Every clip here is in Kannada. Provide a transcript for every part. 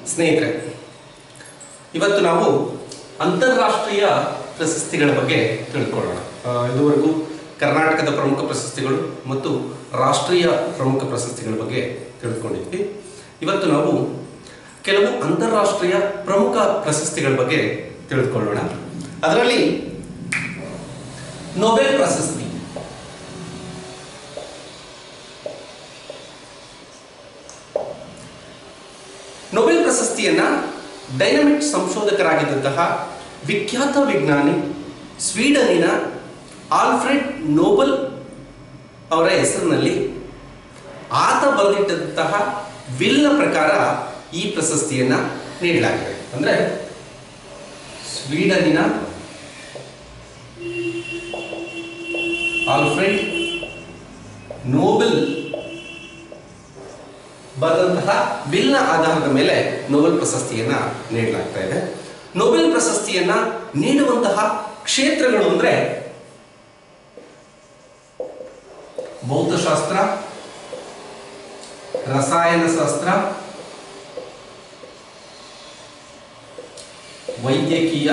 ಸ್ನೇಹಿತರೆ ಇವತ್ತು ನಾವು ಅಂತಾರಾಷ್ಟ್ರೀಯ ಪ್ರಶಸ್ತಿಗಳ ಬಗ್ಗೆ ತಿಳ್ಕೊಳ್ಳೋಣ ಆ, ಇದುವರೆಗೂ ಕರ್ನಾಟಕದ ಪ್ರಮುಖ ಪ್ರಶಸ್ತಿಗಳು ಮತ್ತು ರಾಷ್ಟ್ರೀಯ ಪ್ರಮುಖ ಪ್ರಶಸ್ತಿಗಳ ಬಗ್ಗೆ ತಿಳ್ಕೊಂಡಿದ್ವಿ ಇವತ್ತು ನಾವು ಕೆಲವು ಅಂತಾರಾಷ್ಟ್ರೀಯ ಪ್ರಮುಖ ಪ್ರಶಸ್ತಿಗಳ ಬಗ್ಗೆ ತಿಳಿದುಕೊಳ್ಳೋಣ ಅದರಲ್ಲಿ ನೊಬೆಲ್ ಪ್ರಶಸ್ತಿ ನೊಬೆಲ್ ಪ್ರಶಸ್ತಿಯನ್ನ ಡೈನಮಿಕ್ ಸಂಶೋಧಕರಾಗಿದ್ದಂತಹ ವಿಖ್ಯಾತ ವಿಜ್ಞಾನಿ ಸ್ವೀಡನಿನ ಆಲ್ಫ್ರೆಡ್ ನೋಬಲ್ ಅವರ ಹೆಸರಿನಲ್ಲಿ ಆತ ಬರೆದಿಟ್ಟಂತಹ ವಿಲ್ನ ಪ್ರಕಾರ ಈ ಪ್ರಶಸ್ತಿಯನ್ನ ನೀಡಲಾಗಿದೆ ಅಂದ್ರೆ ಸ್ವೀಡನಿನ ಆಲ್ಫ್ರೆಡ್ ನೋಬೆಲ್ ಬರೆದಂತಹ ವಿಲ್ನ ಆಧಾರದ ಮೇಲೆ ನೊಬೆಲ್ ಪ್ರಶಸ್ತಿಯನ್ನ ನೀಡಲಾಗ್ತಾ ಇದೆ ನೊಬೆಲ್ ಪ್ರಶಸ್ತಿಯನ್ನ ನೀಡುವಂತಹ ಕ್ಷೇತ್ರಗಳು ಅಂದ್ರೆ ಭೌತಶಾಸ್ತ್ರ ರಸಾಯನಶಾಸ್ತ್ರ ವೈದ್ಯಕೀಯ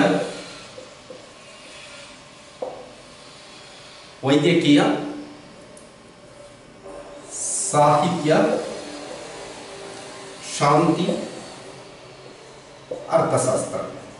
ವೈದ್ಯಕೀಯ ಸಾಹಿತ್ಯ ಶಾಂತಿ ಅರ್ಥಶಾಸ್ತ್ರ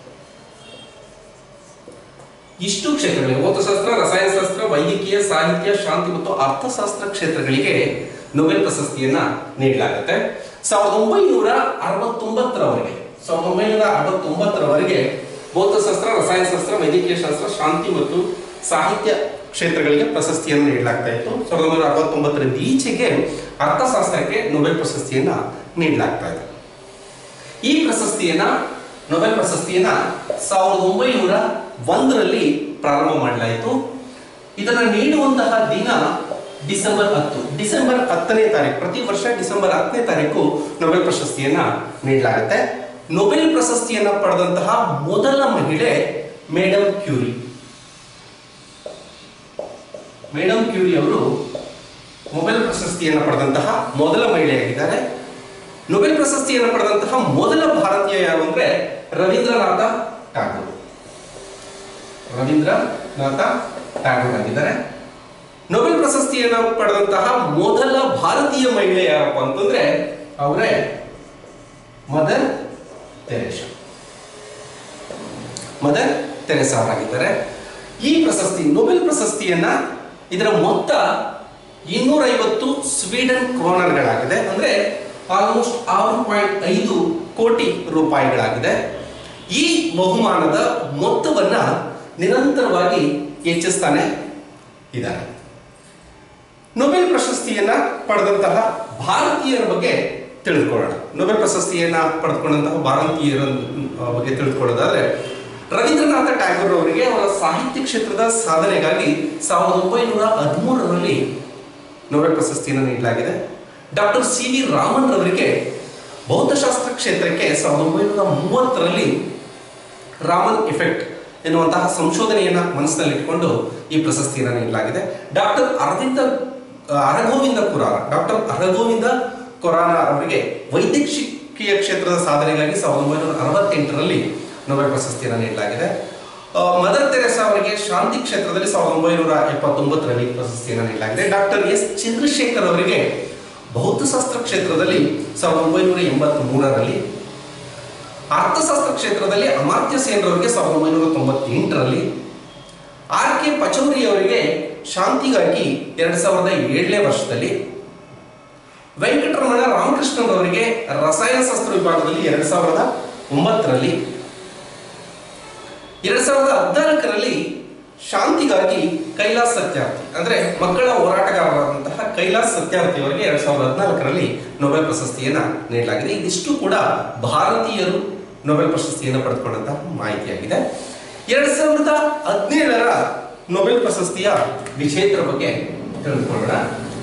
ಇಷ್ಟು ಕ್ಷೇತ್ರಗಳಿಗೆ ಭೌತಶಾಸ್ತ್ರ ರಸಾಯನಶಾಸ್ತ್ರ ವೈದ್ಯಕೀಯ ಸಾಹಿತ್ಯ ಶಾಂತಿ ಮತ್ತು ಅರ್ಥಶಾಸ್ತ್ರ ಕ್ಷೇತ್ರಗಳಿಗೆ ನೊಬೆಲ್ ಪ್ರಶಸ್ತಿಯನ್ನ ನೀಡಲಾಗುತ್ತೆ ಸಾವಿರದ ಒಂಬೈನೂರ ಅರವತ್ತೊಂಬತ್ತರವರೆಗೆ ಸಾವಿರದ ಒಂಬೈನೂರ ಅರವತ್ತೊಂಬತ್ತರವರೆಗೆ ಭೌತಶಾಸ್ತ್ರ ರಸಾಯನಶಾಸ್ತ್ರ ವೈದ್ಯಕೀಯ ಶಾಸ್ತ್ರ ಶಾಂತಿ ಮತ್ತು ಸಾಹಿತ್ಯ ಕ್ಷೇತ್ರಗಳಿಗೆ ಪ್ರಶಸ್ತಿಯನ್ನು ನೀಡಲಾಗ್ತಾ ಇತ್ತು ಸಾವಿರದ ಒಂಬೈನೂರ ಅರವತ್ತೊಂಬತ್ತರಿಂದ ಈಚೆಗೆ ಅರ್ಥಶಾಸ್ತ್ರಕ್ಕೆ ನೊಬೆಲ್ ಪ್ರಶಸ್ತಿಯನ್ನ ನೀಡಲಾಗ್ತಾ ಇದೆ ಈ ಪ್ರಶಸ್ತಿಯನ್ನ ನೊಬೆಲ್ ಪ್ರಶಸ್ತಿಯನ್ನ ಸಾವಿರದ ಒಂಬೈನೂರ ಒಂದರಲ್ಲಿ ಪ್ರಾರಂಭ ಮಾಡಲಾಯಿತು ಇದನ್ನ ನೀಡುವಂತಹ ದಿನ ಡಿಸೆಂಬರ್ ಹತ್ತು ಡಿಸೆಂಬರ್ ಹತ್ತನೇ ತಾರೀಕು ಪ್ರತಿ ವರ್ಷ ಡಿಸೆಂಬರ್ ಹತ್ತನೇ ತಾರೀಕು ನೊಬೆಲ್ ಪ್ರಶಸ್ತಿಯನ್ನ ನೀಡಲಾಗುತ್ತೆ ನೊಬೆಲ್ ಪ್ರಶಸ್ತಿಯನ್ನ ಪಡೆದಂತಹ ಮೊದಲ ಮಹಿಳೆ ಮೇಡಮ್ ಕ್ಯೂರಿ ಮೇಡಮ್ ಕ್ಯೂರಿ ಅವರು ನೊಬೆಲ್ ಪ್ರಶಸ್ತಿಯನ್ನು ಪಡೆದಂತಹ ಮೊದಲ ಮಹಿಳೆಯಾಗಿದ್ದಾರೆ ನೊಬೆಲ್ ಪ್ರಶಸ್ತಿಯನ್ನು ಪಡೆದಂತಹ ಮೊದಲ ಭಾರತೀಯ ಯಾರು ಅಂದ್ರೆ ರವೀಂದ್ರನಾಥ ಠಾಗೂರ್ ರವೀಂದ್ರನಾಥ ಠಾಗೂರ್ ಆಗಿದ್ದಾರೆ ನೊಬೆಲ್ ಪ್ರಶಸ್ತಿಯನ್ನು ಪಡೆದಂತಹ ಮೊದಲ ಭಾರತೀಯ ಮಹಿಳೆ ಯಾರಪ್ಪ ಅಂತಂದ್ರೆ ಅವರೇ ಮದರ್ ತೆರೇಸಾ ಮದರ್ ತೆರೇಸಾ ಅವರಾಗಿದ್ದಾರೆ ಈ ಪ್ರಶಸ್ತಿ ನೊಬೆಲ್ ಪ್ರಶಸ್ತಿಯನ್ನ ಇದರ ಮೊತ್ತ ಇನ್ನೂರೈವತ್ತು ಸ್ವೀಡನ್ ಕ್ರೋನರ್ಗಳಾಗಿದೆ ಅಂದ್ರೆ ಆಲ್ಮೋಸ್ಟ್ ಆರು ಪಾಯಿಂಟ್ ಐದು ಕೋಟಿ ರೂಪಾಯಿಗಳಾಗಿದೆ ಈ ಬಹುಮಾನದ ಮೊತ್ತವನ್ನ ನಿರಂತರವಾಗಿ ಹೆಚ್ಚಿಸ್ತಾನೆ ಇದ್ದಾರೆ ನೊಬೆಲ್ ಪ್ರಶಸ್ತಿಯನ್ನ ಪಡೆದಂತಹ ಭಾರತೀಯರ ಬಗ್ಗೆ ತಿಳಿದುಕೊಳ್ಳೋಣ ನೊಬೆಲ್ ಪ್ರಶಸ್ತಿಯನ್ನ ಪಡೆದುಕೊಂಡಂತಹ ಭಾರತೀಯರ ಆ, ಬಗ್ಗೆ ತಿಳಿದುಕೊಳ್ಳೋದಾದ್ರೆ ರವೀಂದ್ರನಾಥ ಟ್ಯಾಗೋರ್ ಅವರಿಗೆ ಅವರ ಸಾಹಿತ್ಯ ಕ್ಷೇತ್ರದ ಸಾಧನೆಗಾಗಿ ಸಾವಿರದ ಒಂಬೈನೂರ ಹದಿಮೂರರಲ್ಲಿ ನೊಬೆಲ್ ಪ್ರಶಸ್ತಿಯನ್ನು ನೀಡಲಾಗಿದೆ ಡಾಕ್ಟರ್ ಸಿ ವಿ ರಾಮನ್ ಅವರಿಗೆ ಭೌತಶಾಸ್ತ್ರ ಕ್ಷೇತ್ರಕ್ಕೆ ಸಾವಿರದ ಒಂಬೈನೂರ ಮೂವತ್ತರಲ್ಲಿ ರಾಮನ್ ಎಫೆಕ್ಟ್ ಎನ್ನುವಂತಹ ಸಂಶೋಧನೆಯನ್ನ ಮನಸ್ಸಿನಲ್ಲಿಟ್ಟುಕೊಂಡು ಈ ಪ್ರಶಸ್ತಿಯನ್ನು ನೀಡಲಾಗಿದೆ ಡಾಕ್ಟರ್ ಅರವಿಂದ ಅರಗೋವಿಂದ ಕುರಾರ ಡಾಕ್ಟರ್ ಅರಗೋವಿಂದ ಕೊರಾನ ಅವರಿಗೆ ವೈದ್ಯಕೀಯ ಕ್ಷೇತ್ರದ ಸಾಧನೆಗಾಗಿ ಸಾವಿರದ ಒಂಬೈನೂರ ಅರವತ್ತೆಂಟರಲ್ಲಿ ನೊಬೆಲ್ ಪ್ರಶಸ್ತಿಯನ್ನು ನೀಡಲಾಗಿದೆ ಆ, ಮದರ್ ತೆರೆಸಾ ಅವರಿಗೆ ಶಾಂತಿ ಕ್ಷೇತ್ರದಲ್ಲಿ ಸಾವಿರದ ಒಂಬೈನೂರ ಎಪ್ಪತ್ತೊಂಬತ್ತರಲ್ಲಿ ಪ್ರಶಸ್ತಿಯನ್ನು ನೀಡಲಾಗಿದೆ ಡಾಕ್ಟರ್ ಎಸ್ ಚಂದ್ರಶೇಖರ್ ಅವರಿಗೆ ಭೌತಶಾಸ್ತ್ರ ಕ್ಷೇತ್ರದಲ್ಲಿ ಸಾವಿರದ ಒಂಬೈನೂರ ಎಂಬತ್ತ್ ಮೂರರಲ್ಲಿ ಅರ್ಥಶಾಸ್ತ್ರ ಕ್ಷೇತ್ರದಲ್ಲಿ ಅಮಾತ್ಯ ಸೇನ್ ಅವರಿಗೆ ಸಾವಿರದ ಒಂಬೈನೂರ ತೊಂಬತ್ತೆಂಟರಲ್ಲಿ ಆರ್ ಕೆ ಪಚೌರಿ ಅವರಿಗೆ ಶಾಂತಿಗಾಗಿ ಎರಡ್ ಸಾವಿರದ ಏಳನೇ ವರ್ಷದಲ್ಲಿ ವೆಂಕಟರಮಣ ರಾಮಕೃಷ್ಣನ್ ಅವರಿಗೆ ರಸಾಯನಶಾಸ್ತ್ರ ವಿಭಾಗದಲ್ಲಿ ಎರಡ್ ಸಾವಿರದ ಒಂಬತ್ತರಲ್ಲಿ ಎರಡ್ ಸಾವಿರದ ಹದಿನಾಲ್ಕರಲ್ಲಿ ಶಾಂತಿಗಾಗಿ ಕೈಲಾಸ್ ಸತ್ಯಾರ್ಥಿ ಅಂದ್ರೆ ಮಕ್ಕಳ ಹೋರಾಟಗಾರರಾದಂತಹ ಕೈಲಾಸ್ ಸತ್ಯಾರ್ಥಿ ಅವರಿಗೆ ಎರಡ್ ಸಾವಿರದ ಹದಿನಾಲ್ಕರಲ್ಲಿ ನೊಬೆಲ್ ಪ್ರಶಸ್ತಿಯನ್ನ ನೀಡಲಾಗಿದೆ ಇದಿಷ್ಟು ಕೂಡ ಭಾರತೀಯರು ನೊಬೆಲ್ ಪ್ರಶಸ್ತಿಯನ್ನು ಪಡೆದುಕೊಂಡಂತಹ ಮಾಹಿತಿಯಾಗಿದೆ ಎರಡ್ ಸಾವಿರದ ಹದಿನೇಳರ ನೊಬೆಲ್ ಪ್ರಶಸ್ತಿಯ ವಿಜೇತರ ಬಗ್ಗೆ ತಿಳಿದುಕೊಳ್ಳೋಣ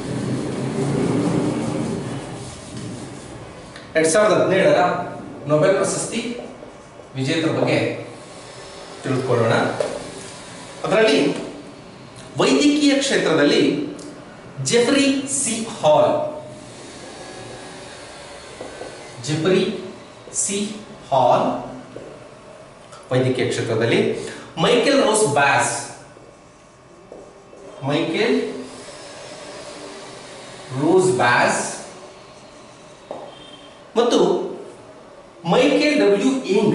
ಎರಡ್ ಸಾವಿರದ ಹದಿನೇಳರ ನೊಬೆಲ್ ಪ್ರಶಸ್ತಿ ವಿಜೇತರ ಬಗ್ಗೆ ತಿಳಿದುಕೊಳ್ಳೋಣ ಅದರಲ್ಲಿ ವೈದ್ಯಕೀಯ ಕ್ಷೇತ್ರದಲ್ಲಿ Jeffrey C Hall Jeffrey C Hall ವೈದ್ಯಕೀಯ ಕ್ಷೇತ್ರದಲ್ಲಿ Michael Rosbash Michael Rosbash ಮತ್ತು ಮೈಕೆಲ್ ಡಬ್ಲ್ಯೂ ಇಂಗ್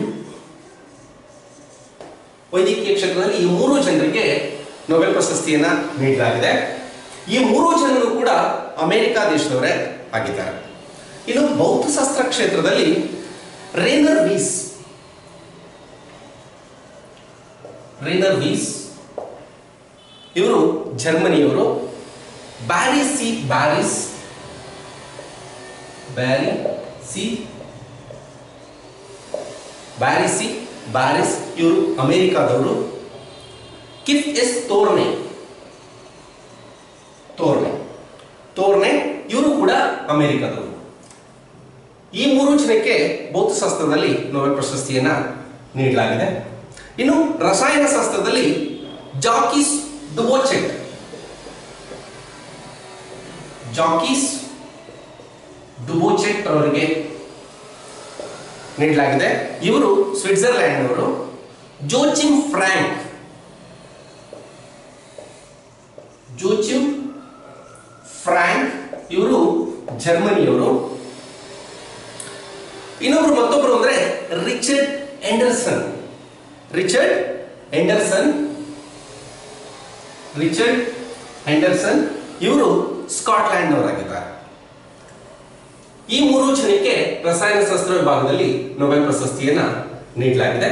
ವೈದ್ಯಕೀಯ ಕ್ಷೇತ್ರದಲ್ಲಿ ಈ ಮೂರು ಜನರಿಗೆ ನೊಬೆಲ್ ಪ್ರಶಸ್ತಿಯನ್ನ ನೀಡಲಾಗಿದೆ ಈ ಮೂರು ಜನರು ಕೂಡ ಅಮೆರಿಕ ದೇಶದವರೇ ಆಗಿದ್ದಾರೆ ಇನ್ನು ಭೌತಶಾಸ್ತ್ರ ಕ್ಷೇತ್ರದಲ್ಲಿ ರೇನರ್ ವೀಸ್ ರೇನರ್ ವೀಸ್ ಇವರು ಜರ್ಮನಿಯವರು Barry C Barish Barry C Barry C Barish ಇವರು ಅಮೆರಿಕಾದವರು ಕಿಫ್ ಎಸ್ ತೋರ್ನೆ ತೋರ್ನೆ ತೋರ್ನೆ ಇವರು ಕೂಡ ಅಮೆರಿಕದವರು ಈ ಮೂರು ಜನಕ್ಕೆ ಭೌತಶಾಸ್ತ್ರದಲ್ಲಿ ನೊಬೆಲ್ ಪ್ರಶಸ್ತಿಯನ್ನ ನೀಡಲಾಗಿದೆ ಇನ್ನು ರಸಾಯನ ಶಾಸ್ತ್ರದಲ್ಲಿ ಜಾಕೀಸ್ ಡುಬೋಚೆಟ್ ಜಾಕೀಸ್ ಡುಬೋಚೆಟ್ ಅವರಿಗೆ ನೀಡಲಾಗಿದೆ ಇವರು ಸ್ವಿಟ್ಜರ್ಲ್ಯಾಂಡ್ನವರು ಜೋಚಿಮ್ ಫ್ರಾಂಕ್ ಜೋಚಿಮ್ ಫ್ರಾಂಕ್ ಇವರು ಜರ್ಮನಿಯವರು ಇನ್ನೊಬ್ರು ಮತ್ತೊಬ್ರು ಅಂದ್ರೆ Richard Henderson Richard Henderson Richard Henderson ಇವರು ಸ್ಕಾಟ್ಲ್ಯಾಂಡ್ ಅವರಾಗಿದ್ದಾರೆ ಈ ಮೂರು ಜನಕ್ಕೆ ರಸಾಯನಶಾಸ್ತ್ರ ವಿಭಾಗದಲ್ಲಿ ನೊಬೆಲ್ ಪ್ರಶಸ್ತಿಯನ್ನ ನೀಡಲಾಗಿದೆ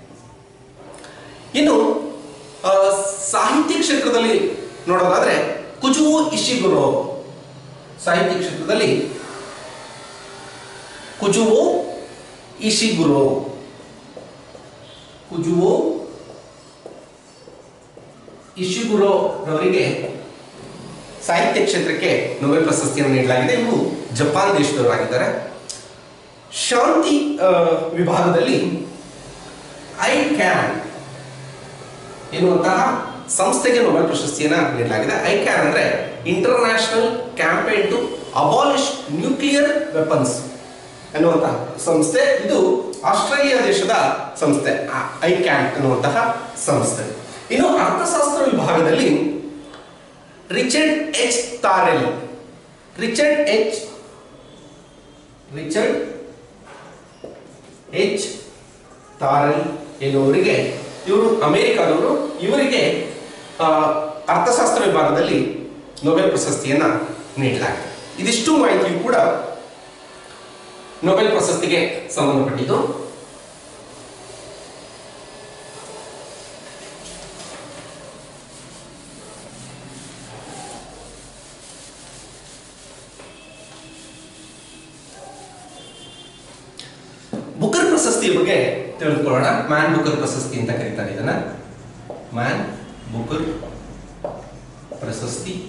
ಇನ್ನು ಆ, ಸಾಹಿತ್ಯ ಕ್ಷೇತ್ರದಲ್ಲಿ ನೋಡೋದಾದ್ರೆ ಕುಜುವು ಇಶಿಗುರೋ ಸಾಹಿತ್ಯ ಕ್ಷೇತ್ರದಲ್ಲಿ ಕುಜುವು ಇಶಿಗುರೋ ಕುಜುವು ಇಶಿಗುರೋ ರವರಿಗೆ ಸಾಹಿತ್ಯ ಕ್ಷೇತ್ರಕ್ಕೆ ನೊಬೆಲ್ ಪ್ರಶಸ್ತಿಯನ್ನು ನೀಡಲಾಗಿದೆ ಇವರು ಜಪಾನ್ ದೇಶದವರಾಗಿದ್ದಾರೆ ಶಾಂತಿ ಆ, ವಿಭಾಗದಲ್ಲಿ ಐ ಕ್ಯಾನ್ ಎನ್ನುವಂತಹ ಸಂಸ್ಥೆಗೆ ನೊಬೆಲ್ ಪ್ರಶಸ್ತಿಯನ್ನ ನೀಡಲಾಗಿದೆ ಐ ಕ್ಯಾನ್ ಅಂದ್ರೆ international campaign to abolish nuclear weapons ಎನ್ನುವಂತಹ ಸಂಸ್ಥೆ ಇದು ಆಸ್ಟ್ರೇಲಿಯಾ ದೇಶದ ಸಂಸ್ಥೆ ಐ ಕ್ಯಾನ್ ಎನ್ನುವಂತಹ ಸಂಸ್ಥೆ ಇನ್ನು ಅರ್ಥಶಾಸ್ತ್ರ ವಿಭಾಗದಲ್ಲಿ Richard H Thaler Richard H Richard H Thaler ಎನ್ನುವರಿಗೆ ಇವರು ಅಮೆರಿಕದವರು ಇವರಿಗೆ ಆ, ಅರ್ಥಶಾಸ್ತ್ರ ವಿಭಾಗದಲ್ಲಿ ನೊಬೆಲ್ ಪ್ರಶಸ್ತಿಯನ್ನ ನೀಡಲಾಗಿದೆ ಇದಿಷ್ಟು ಮಾಹಿತಿಯು ಕೂಡ ನೊಬೆಲ್ ಪ್ರಶಸ್ತಿಗೆ ಸಂಬಂಧಪಟ್ಟಿದ್ದು ಬುಕರ್ ಪ್ರಶಸ್ತಿಯ ಬಗ್ಗೆ ತಿಳಿದುಕೊಳ್ಳೋಣ ಮ್ಯಾನ್ ಬುಕರ್ ಪ್ರಶಸ್ತಿ ಅಂತ ಕರೀತಾರೆ ಇದನ್ನ ಮ್ಯಾನ್ ಬುಕರ್ ಪ್ರಶಸ್ತಿ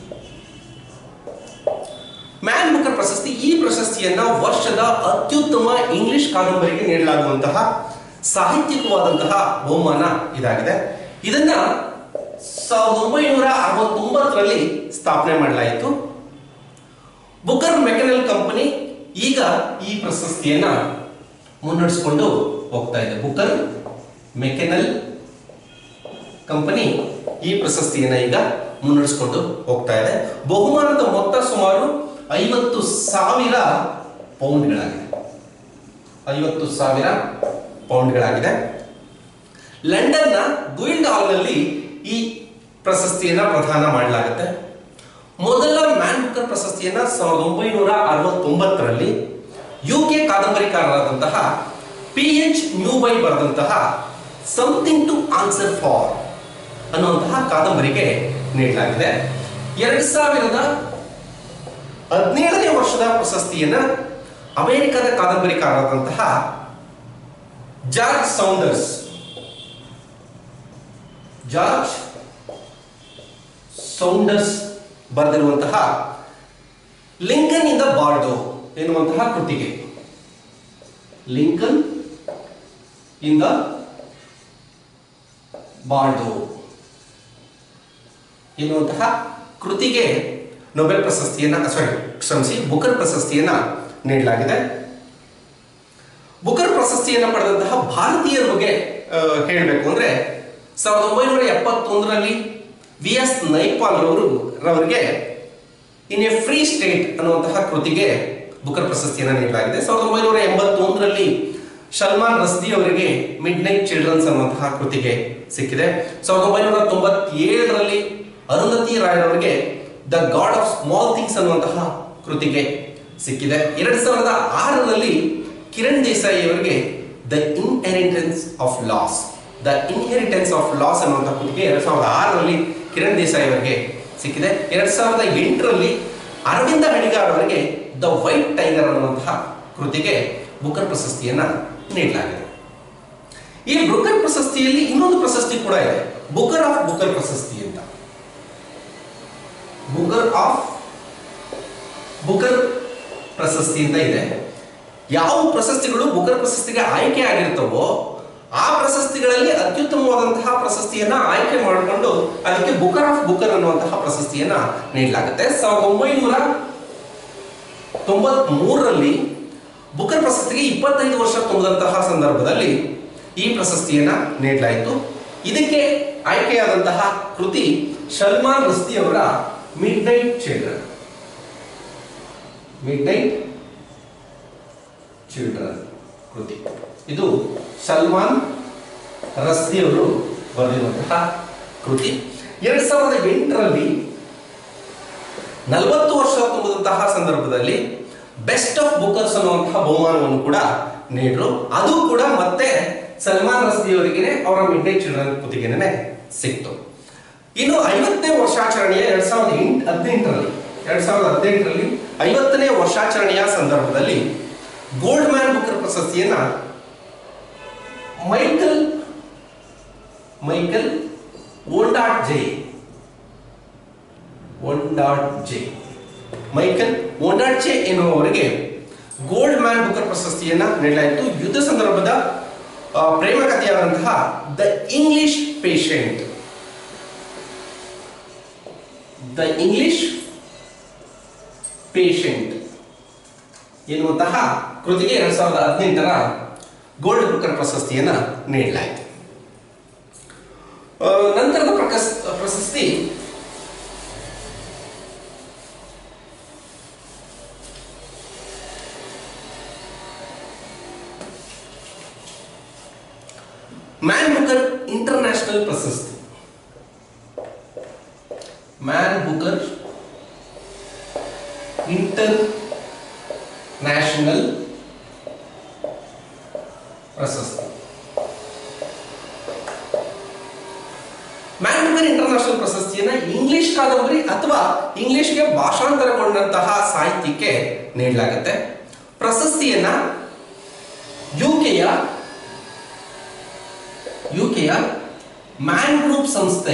ಮ್ಯಾನ್ ಬುಕರ್ ಪ್ರಶಸ್ತಿ ಈ ಪ್ರಶಸ್ತಿಯನ್ನ ವರ್ಷದ ಅತ್ಯುತ್ತಮ ಇಂಗ್ಲಿಷ್ ಕಾದಂಬರಿಗೆ ನೀಡಲಾಗುವಂತಹ ಸಾಹಿತ್ಯಿಕವಾದಂತಹ ಬಹುಮಾನ ಇದಾಗಿದೆ ಇದನ್ನ ಸಾವಿರದ ಒಂಬೈನೂರ ಅರವತ್ತೊಂಬತ್ತರಲ್ಲಿ ಸ್ಥಾಪನೆ ಮಾಡಲಾಯಿತು ಬುಕರ್ ಮೆಕನಲ್ ಕಂಪನಿ ಈಗ ಈ ಪ್ರಶಸ್ತಿಯನ್ನ ಮುನ್ನಡೆಸಿಕೊಂಡು ಹೋಗ್ತಾ ಇದೆ ಬುಕರ್ ಮೆಕೆನಲ್ ಕಂಪನಿ ಈ ಪ್ರಶಸ್ತಿಯನ್ನ ಈಗ ಮುನ್ನಡೆಸಿಕೊಂಡು ಹೋಗ್ತಾ ಇದೆ ಬಹುಮಾನದ ಮೊತ್ತ ಸುಮಾರು ಐವತ್ತು ಸಾವಿರ ಪೌಂಡ್ಗಳಾಗಿದೆ ಐವತ್ತು ಸಾವಿರ ಪೌಂಡ್ಗಳಾಗಿದೆ ಲಂಡನ್ನ ಗುಯಿಲ್ಡ್ ಹಾಲ್ನಲ್ಲಿ ಈ ಪ್ರಶಸ್ತಿಯನ್ನ ಪ್ರದಾನ ಮಾಡಲಾಗುತ್ತೆ ಮೊದಲ ಮ್ಯಾನ್ ಬುಕರ್ ಪ್ರಶಸ್ತಿಯನ್ನ ಸಾವಿರದ ಒಂಬೈನೂರ ಅರವತ್ತೊಂಬತ್ತರಲ್ಲಿ ಯು ಕೆ ಕಾದಂಬರಿಕಾರರಾದಂತಹ ಪಿ ಎಚ್ ನ್ಯೂಬೈ ಬರೆದಂತಹ ಸಮಥಿಂಗ್ ಟು ಆನ್ಸರ್ ಫಾರ್ ಅನ್ನುವಂತಹ ಕಾದಂಬರಿಗೆ ನೀಡಲಾಗಿದೆ ಎರಡ್ ಸಾವಿರದ ಹದಿನೇಳನೇ ವರ್ಷದ ಪ್ರಶಸ್ತಿಯನ್ನ ಅಮೆರಿಕದ ಕಾದಂಬರಿಕಾರರಾದಂತಹ ಜಾರ್ಜ್ ಸೌಂದರ್ಸ್ ಜಾರ್ಜ್ ಸೌಂಡರ್ಸ್ ಬರೆದಿರುವಂತಹ ಲಿಂಕನ್ ಇಂದ ಬಾರ್ಡೋ ಎನ್ನುವಂತಹ ಕೃತಿಗೆ ಲಿಂಕನ್ ಇಂದ ಬಾರ್ಡೋ ಎನ್ನುವಂತಹ ಕೃತಿಗೆ ನೊಬೆಲ್ ಪ್ರಶಸ್ತಿಯನ್ನ ಸಾರಿ ಕ್ಷಮಿಸಿ ಬುಕರ್ ಪ್ರಶಸ್ತಿಯನ್ನ ನೀಡಲಾಗಿದೆ ಬುಕರ್ ಪ್ರಶಸ್ತಿಯನ್ನು ಪಡೆದಂತಹ ಭಾರತೀಯರ ಬಗ್ಗೆ ಹೇಳಬೇಕು ಅಂದ್ರೆ ಸಾವಿರದ ಒಂಬೈನೂರ ಎಪ್ಪತ್ತೊಂದರಲ್ಲಿ ವಿ ಎಸ್ ನೈಪಾಲ್ ರವರು ರವರಿಗೆ ಇನ್ ಎ ಫ್ರೀ ಸ್ಟೇಟ್ ಅನ್ನುವಂತಹ ಕೃತಿಗೆ ಬುಕರ್ ಪ್ರಶಸ್ತಿಯನ್ನು ನೀಡಲಾಗಿದೆ ಸಾವಿರದ ಒಂಬೈನೂರ ಎಂಬತ್ತೊಂದರಲ್ಲಿ ಸಲ್ಮಾನ್ ರಸ್ದಿ ಅವರಿಗೆ ಮಿಡ್ ನೈಟ್ ಚಿಲ್ಡ್ರನ್ಸ್ ಅನ್ನುವಂತಹ ಕೃತಿಗೆ ಸಿಕ್ಕಿದೆ ಸಾವಿರದ ಒಂಬೈನೂರ ತೊಂಬತ್ತೇಳರಲ್ಲಿ ಅರುಂಧತಿ ರಾಯ್ ಅವರಿಗೆ the god of small things ಅನ್ನುವಂತಹ ಕೃತಿಗೆ ಸಿಕ್ಕಿದೆ ಎರಡ್ ಸಾವಿರದ ಆರರಲ್ಲಿ ಕಿರಣ್ ದೇಸಾಯಿ ಅವರಿಗೆ the inheritance of loss the inheritance of loss ಅನ್ನುವಂತಹ ಕೃತಿಗೆ ಎರಡ್ ಸಾವಿರದ ಆರರಲ್ಲಿ ಕಿರಣ್ ದೇಸಾಯಿ ಅವರಿಗೆ ಸಿಕ್ಕಿದೆ ಎರಡ್ ಸಾವಿರದ ಎಂಟರಲ್ಲಿ ಅರವಿಂದ ಹಣಿಗಾರ್ ಅವರಿಗೆ ದ ವೈಟ್ ಟೈಗರ್ ಅನ್ನುವಂತಹ ಕೃತಿಗೆ ಬುಕರ್ ಪ್ರಶಸ್ತಿಯನ್ನ ನೀಡಲಾಗಿದೆ ಈ ಬುಕರ್ ಪ್ರಶಸ್ತಿಯಲ್ಲಿ ಇನ್ನೊಂದು ಪ್ರಶಸ್ತಿ ಕೂಡ ಇದೆ ಬುಕರ್ ಆಫ್ ಬುಕರ್ ಪ್ರಶಸ್ತಿ ಅಂತ ಬುಕರ್ ಆಫ್ ಬುಕರ್ ಪ್ರಶಸ್ತಿ ಅಂತ ಇದೆ ಯಾವ ಪ್ರಶಸ್ತಿಗಳು ಬುಕರ್ ಪ್ರಶಸ್ತಿಗೆ ಆಯ್ಕೆ ಆಗಿರ್ತವೋ ಆ ಪ್ರಶಸ್ತಿಗಳಲ್ಲಿ ಅತ್ಯುತ್ತಮವಾದಂತಹ ಪ್ರಶಸ್ತಿಯನ್ನ ಆಯ್ಕೆ ಮಾಡಿಕೊಂಡು ಅದಕ್ಕೆ ಬುಕರ್ ಆಫ್ ಬುಕರ್ ಅನ್ನುವಂತಹ ಪ್ರಶಸ್ತಿಯನ್ನ ನೀಡಲಾಗುತ್ತೆ ಸಾವಿರದ ಒಂಬೈನೂರ ತೊಂಬತ್ ಮೂರರಲ್ಲಿ ಬುಕರ್ ಪ್ರಶಸ್ತಿಗೆ ಇಪ್ಪತ್ತೈದು ವರ್ಷ ತುಂಬಿದಂತಹ ಸಂದರ್ಭದಲ್ಲಿ ಈ ಪ್ರಶಸ್ತಿಯನ್ನ ನೀಡಲಾಯಿತು ಇದಕ್ಕೆ ಆಯ್ಕೆಯಾದಂತಹ ಕೃತಿ ಸಲ್ಮಾನ್ ರಸ್ತಿ ಅವರ midnight children midnight children ಕೃತಿ ಇದು ಸಲ್ಮಾನ್ ರಸ್ತಿ ಅವರು ಬರೆದಿರುವಂತಹ ಕೃತಿ ಎರಡ್ ಸಾವಿರದ ಎಂಟರಲ್ಲಿ ನಲವತ್ತು ವರ್ಷ ತುಂಬಿದಂತಹ ಸಂದರ್ಭದಲ್ಲಿ ಬೆಸ್ಟ್ ಆಫ್ ಬುಕರ್ಸ್ ಅನ್ನುವಂತಹ ಬಹುಮಾನವನ್ನು ಕೂಡ ನೀಡರು ಅದು ಕೂಡ ಮತ್ತೆ ಸಲ್ಮಾನ್ ರಸ್ದಿ ಅವರಿಗೆ ಅವರ ಮಿಡ್ ನೈಟ್ ಚಿಲ್ಡ್ರನ್ ಕೃತಿಗೆನೆ ಸಿಕ್ತು ಇನ್ನು ಐವತ್ತನೇ ವರ್ಷಾಚರಣೆಯ ಎರಡ್ ಸಾವಿರದ ಎಂಟು ಹದಿನೆಂಟರಲ್ಲಿ ಎರಡ್ ಸಾವಿರದ ಹದಿನೆಂಟರಲ್ಲಿ ಐವತ್ತನೇ ವರ್ಷಾಚರಣೆಯ ಸಂದರ್ಭದಲ್ಲಿ ಗೋಲ್ಡ್ ಮ್ಯಾನ್ ಬುಕರ್ ಪ್ರಶಸ್ತಿಯನ್ನ Michael Michael Ondaatje Ondaatje Michael Ondaatje ಎನ್ನುವವರಿಗೆ ಗೋಲ್ಡ್ ಮ್ಯಾನ್ ಬುಕರ್ ಪ್ರಶಸ್ತಿಯನ್ನ ನೀಡಲಾಯಿತು ಯುದ್ಧ ಸಂದರ್ಭದ ಆ, ಪ್ರೇಮ ಕಥೆಯಾದಂತಹ the English patient the English patient ಎನ್ನುವಂತಹ ಕೃತಿಗೆ ಎರಡ್ ಸಾವಿರದ ಹದಿನೆಂಟರ ಗೋಲ್ಡ್ ಬುಕರ್ ಪ್ರಶಸ್ತಿಯನ್ನ ನೀಡಲಾಯಿತು ಆ, ನಂತರದ ಪ್ರಕಸ್ ಪ್ರಶಸ್ತಿ ಮ್ಯಾನ್ ಬುಕರ್ ಇಂಟರ್ನ್ಯಾಷನಲ್ ಪ್ರಶಸ್ತಿ ಮ್ಯಾನ್ ಬುಕರ್ ಇಂಟರ್ ನ್ಯಾಷನಲ್ ಪ್ರಶಸ್ತಿ ಮ್ಯಾನ್ ಬುಕರ್ ಇಂಟರ್ನ್ಯಾಷನಲ್ ಪ್ರಶಸ್ತಿಯನ್ನ ಇಂಗ್ಲಿಷ್ ಕಾದಂಬರಿ ಅಥವಾ ಇಂಗ್ಲಿಷ್ಗೆ ಭಾಷಾಂತರಗೊಂಡಂತಹ ಸಾಹಿತ್ಯಕ್ಕೆ ನೀಡಲಾಗುತ್ತೆ ಪ್ರಶಸ್ತಿಯನ್ನ ಯುಕೆಯ ಯುಕೆಯ ಮ್ಯಾನ್ ಗ್ರೂಪ್ ಸಂಸ್ಥೆ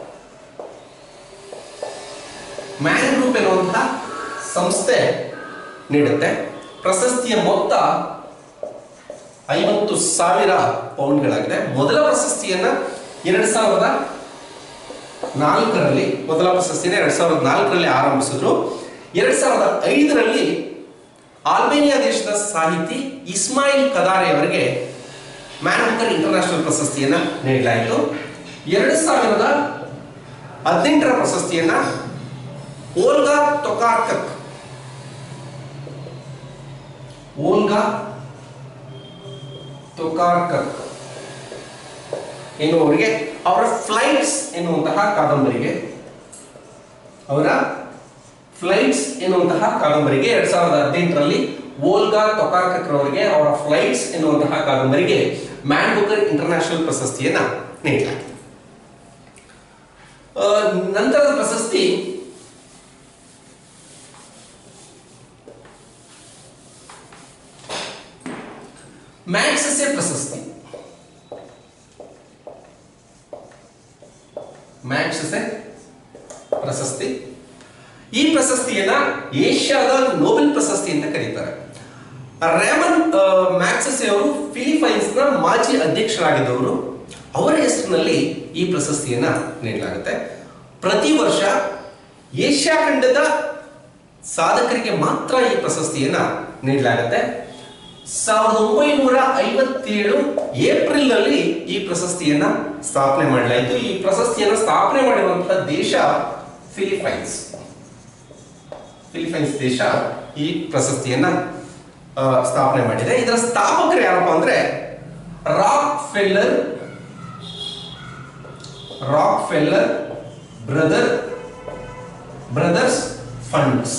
ಮ್ಯಾನ್ ಗ್ರೂಪ್ ಎನ್ನುವಂತಹ ಸಂಸ್ಥೆ ನೀಡುತ್ತೆ ಪ್ರಶಸ್ತಿಯ ಮೊತ್ತ ಐವತ್ತು ಸಾವಿರ ಪೌಂಡ್ಗಳಾಗಿದೆ ಮೊದಲ ಪ್ರಶಸ್ತಿಯನ್ನ ಎರಡ್ ಸಾವಿರದ ನಾಲ್ಕರಲ್ಲಿ ಮೊದಲ ಪ್ರಶಸ್ತಿನ ಎರಡ್ ಸಾವಿರದ ನಾಲ್ಕರಲ್ಲಿ ಆರಂಭಿಸಿದ್ರು ಎರಡ್ ಸಾವಿರದ ಐದರಲ್ಲಿ ಆಲ್ಬೇನಿಯಾ ದೇಶದ ಸಾಹಿತಿ ಇಸ್ಮಾಯಿಲ್ ಕದಾರೆ ಅವರಿಗೆ ಮ್ಯಾನ್ ಬುಕರ್ ಇಂಟರ್ನ್ಯಾಷನಲ್ ಪ್ರಶಸ್ತಿಯನ್ನ ನೀಡಲಾಯಿತು ಎರಡು ಸಾವಿರದ ಹದಿನೆಂಟರ ಪ್ರಶಸ್ತಿಯನ್ನ ಓಲ್ಗಾ ತೊಕಾರ್ಕಕ್ ಓಲ್ಗಾ ತೊಕಾರ್ಕಕ್ ಎನ್ನುವರಿಗೆ ಅವರ ಫ್ಲೈಟ್ಸ್ ಎನ್ನುವಂತಹ ಕಾದಂಬರಿಗೆ ಅವರ ಫ್ಲೈಟ್ಸ್ ಎನ್ನುವಂತಹ ಕಾದಂಬರಿಗೆ ಎರಡ್ ಸಾವಿರದ ಹದಿನೆಂಟರಲ್ಲಿ ಓಲ್ಗಾ ತೊಕಾರ್ಕಕ್ ಅವರಿಗೆ ಅವರ ಫ್ಲೈಟ್ಸ್ ಎನ್ನುವಂತಹ ಕಾದಂಬರಿಗೆ ಮ್ಯಾನ್ ಬುಕರ್ ಇಂಟರ್ನ್ಯಾಷನಲ್ ಪ್ರಶಸ್ತಿಯನ್ನ ನೀಡಲಾಗಿದೆ ಆ, ನಂತರದ ಪ್ರಶಸ್ತಿ ಮ್ಯಾಕ್ಸೆಸೆ ಪ್ರಶಸ್ತಿ ಮ್ಯಾಕ್ಸೆಸೆ ಪ್ರಶಸ್ತಿ ಈ ಪ್ರಶಸ್ತಿಯನ್ನ ಏಷ್ಯಾದ ನೋಬೆಲ್ ಪ್ರಶಸ್ತಿ ಅಂತ ಕರೀತಾರೆ ರೇಮನ್ ಆ, ಮ್ಯಾಕ್ಸೆಸೆ ಅವರು ಫಿಲಿಪೈನ್ಸ್ ನ ಮಾಜಿ ಅಧ್ಯಕ್ಷರಾಗಿದ್ದವರು ಅವರ ಹೆಸರಿನಲ್ಲಿ ಈ ಪ್ರಶಸ್ತಿಯನ್ನ ನೀಡಲಾಗುತ್ತೆ ಪ್ರತಿ ವರ್ಷ ಏಷ್ಯಾ ಖಂಡದ ಸಾಧಕರಿಗೆ ಮಾತ್ರ ಈ ಪ್ರಶಸ್ತಿಯನ್ನ ನೀಡಲಾಗುತ್ತೆ ಸಾವಿರದ ಒಂಬೈನೂರ ಐವತ್ತೇಳು ಏಪ್ರಿಲ್ ನಲ್ಲಿ ಈ ಪ್ರಶಸ್ತಿಯನ್ನ ಸ್ಥಾಪನೆ ಮಾಡಲಾಯಿತು ಈ ಪ್ರಶಸ್ತಿಯನ್ನ ಸ್ಥಾಪನೆ ಮಾಡಿರುವಂತಹ ದೇಶ ಫಿಲಿಪೈನ್ಸ್ ಫಿಲಿಪೈನ್ಸ್ ದೇಶ ಈ ಪ್ರಶಸ್ತಿಯನ್ನ ಆ, ಸ್ಥಾಪನೆ ಮಾಡಿದೆ ಇದರ ಸ್ಥಾಪಕರು ಯಾರಪ್ಪ ಅಂದ್ರೆ Rockefeller Rockefeller brother brothers funds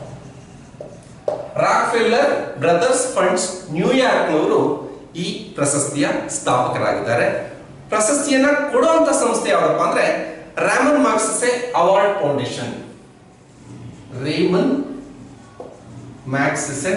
Rockefeller brothers funds ನ್ಯೂಯಾರ್ಕ್ನವರು ಈ ಪ್ರಶಸ್ತಿಯ ಸ್ಥಾಪಕರಾಗಿದ್ದಾರೆ ಪ್ರಶಸ್ತಿಯನ್ನ ಕೊಡುವಂತ ಸಂಸ್ಥೆ ಯಾವ್ದಪ್ಪ ಅಂದ್ರೆ Ramon Magsaysay award foundation Ramon Magsaysay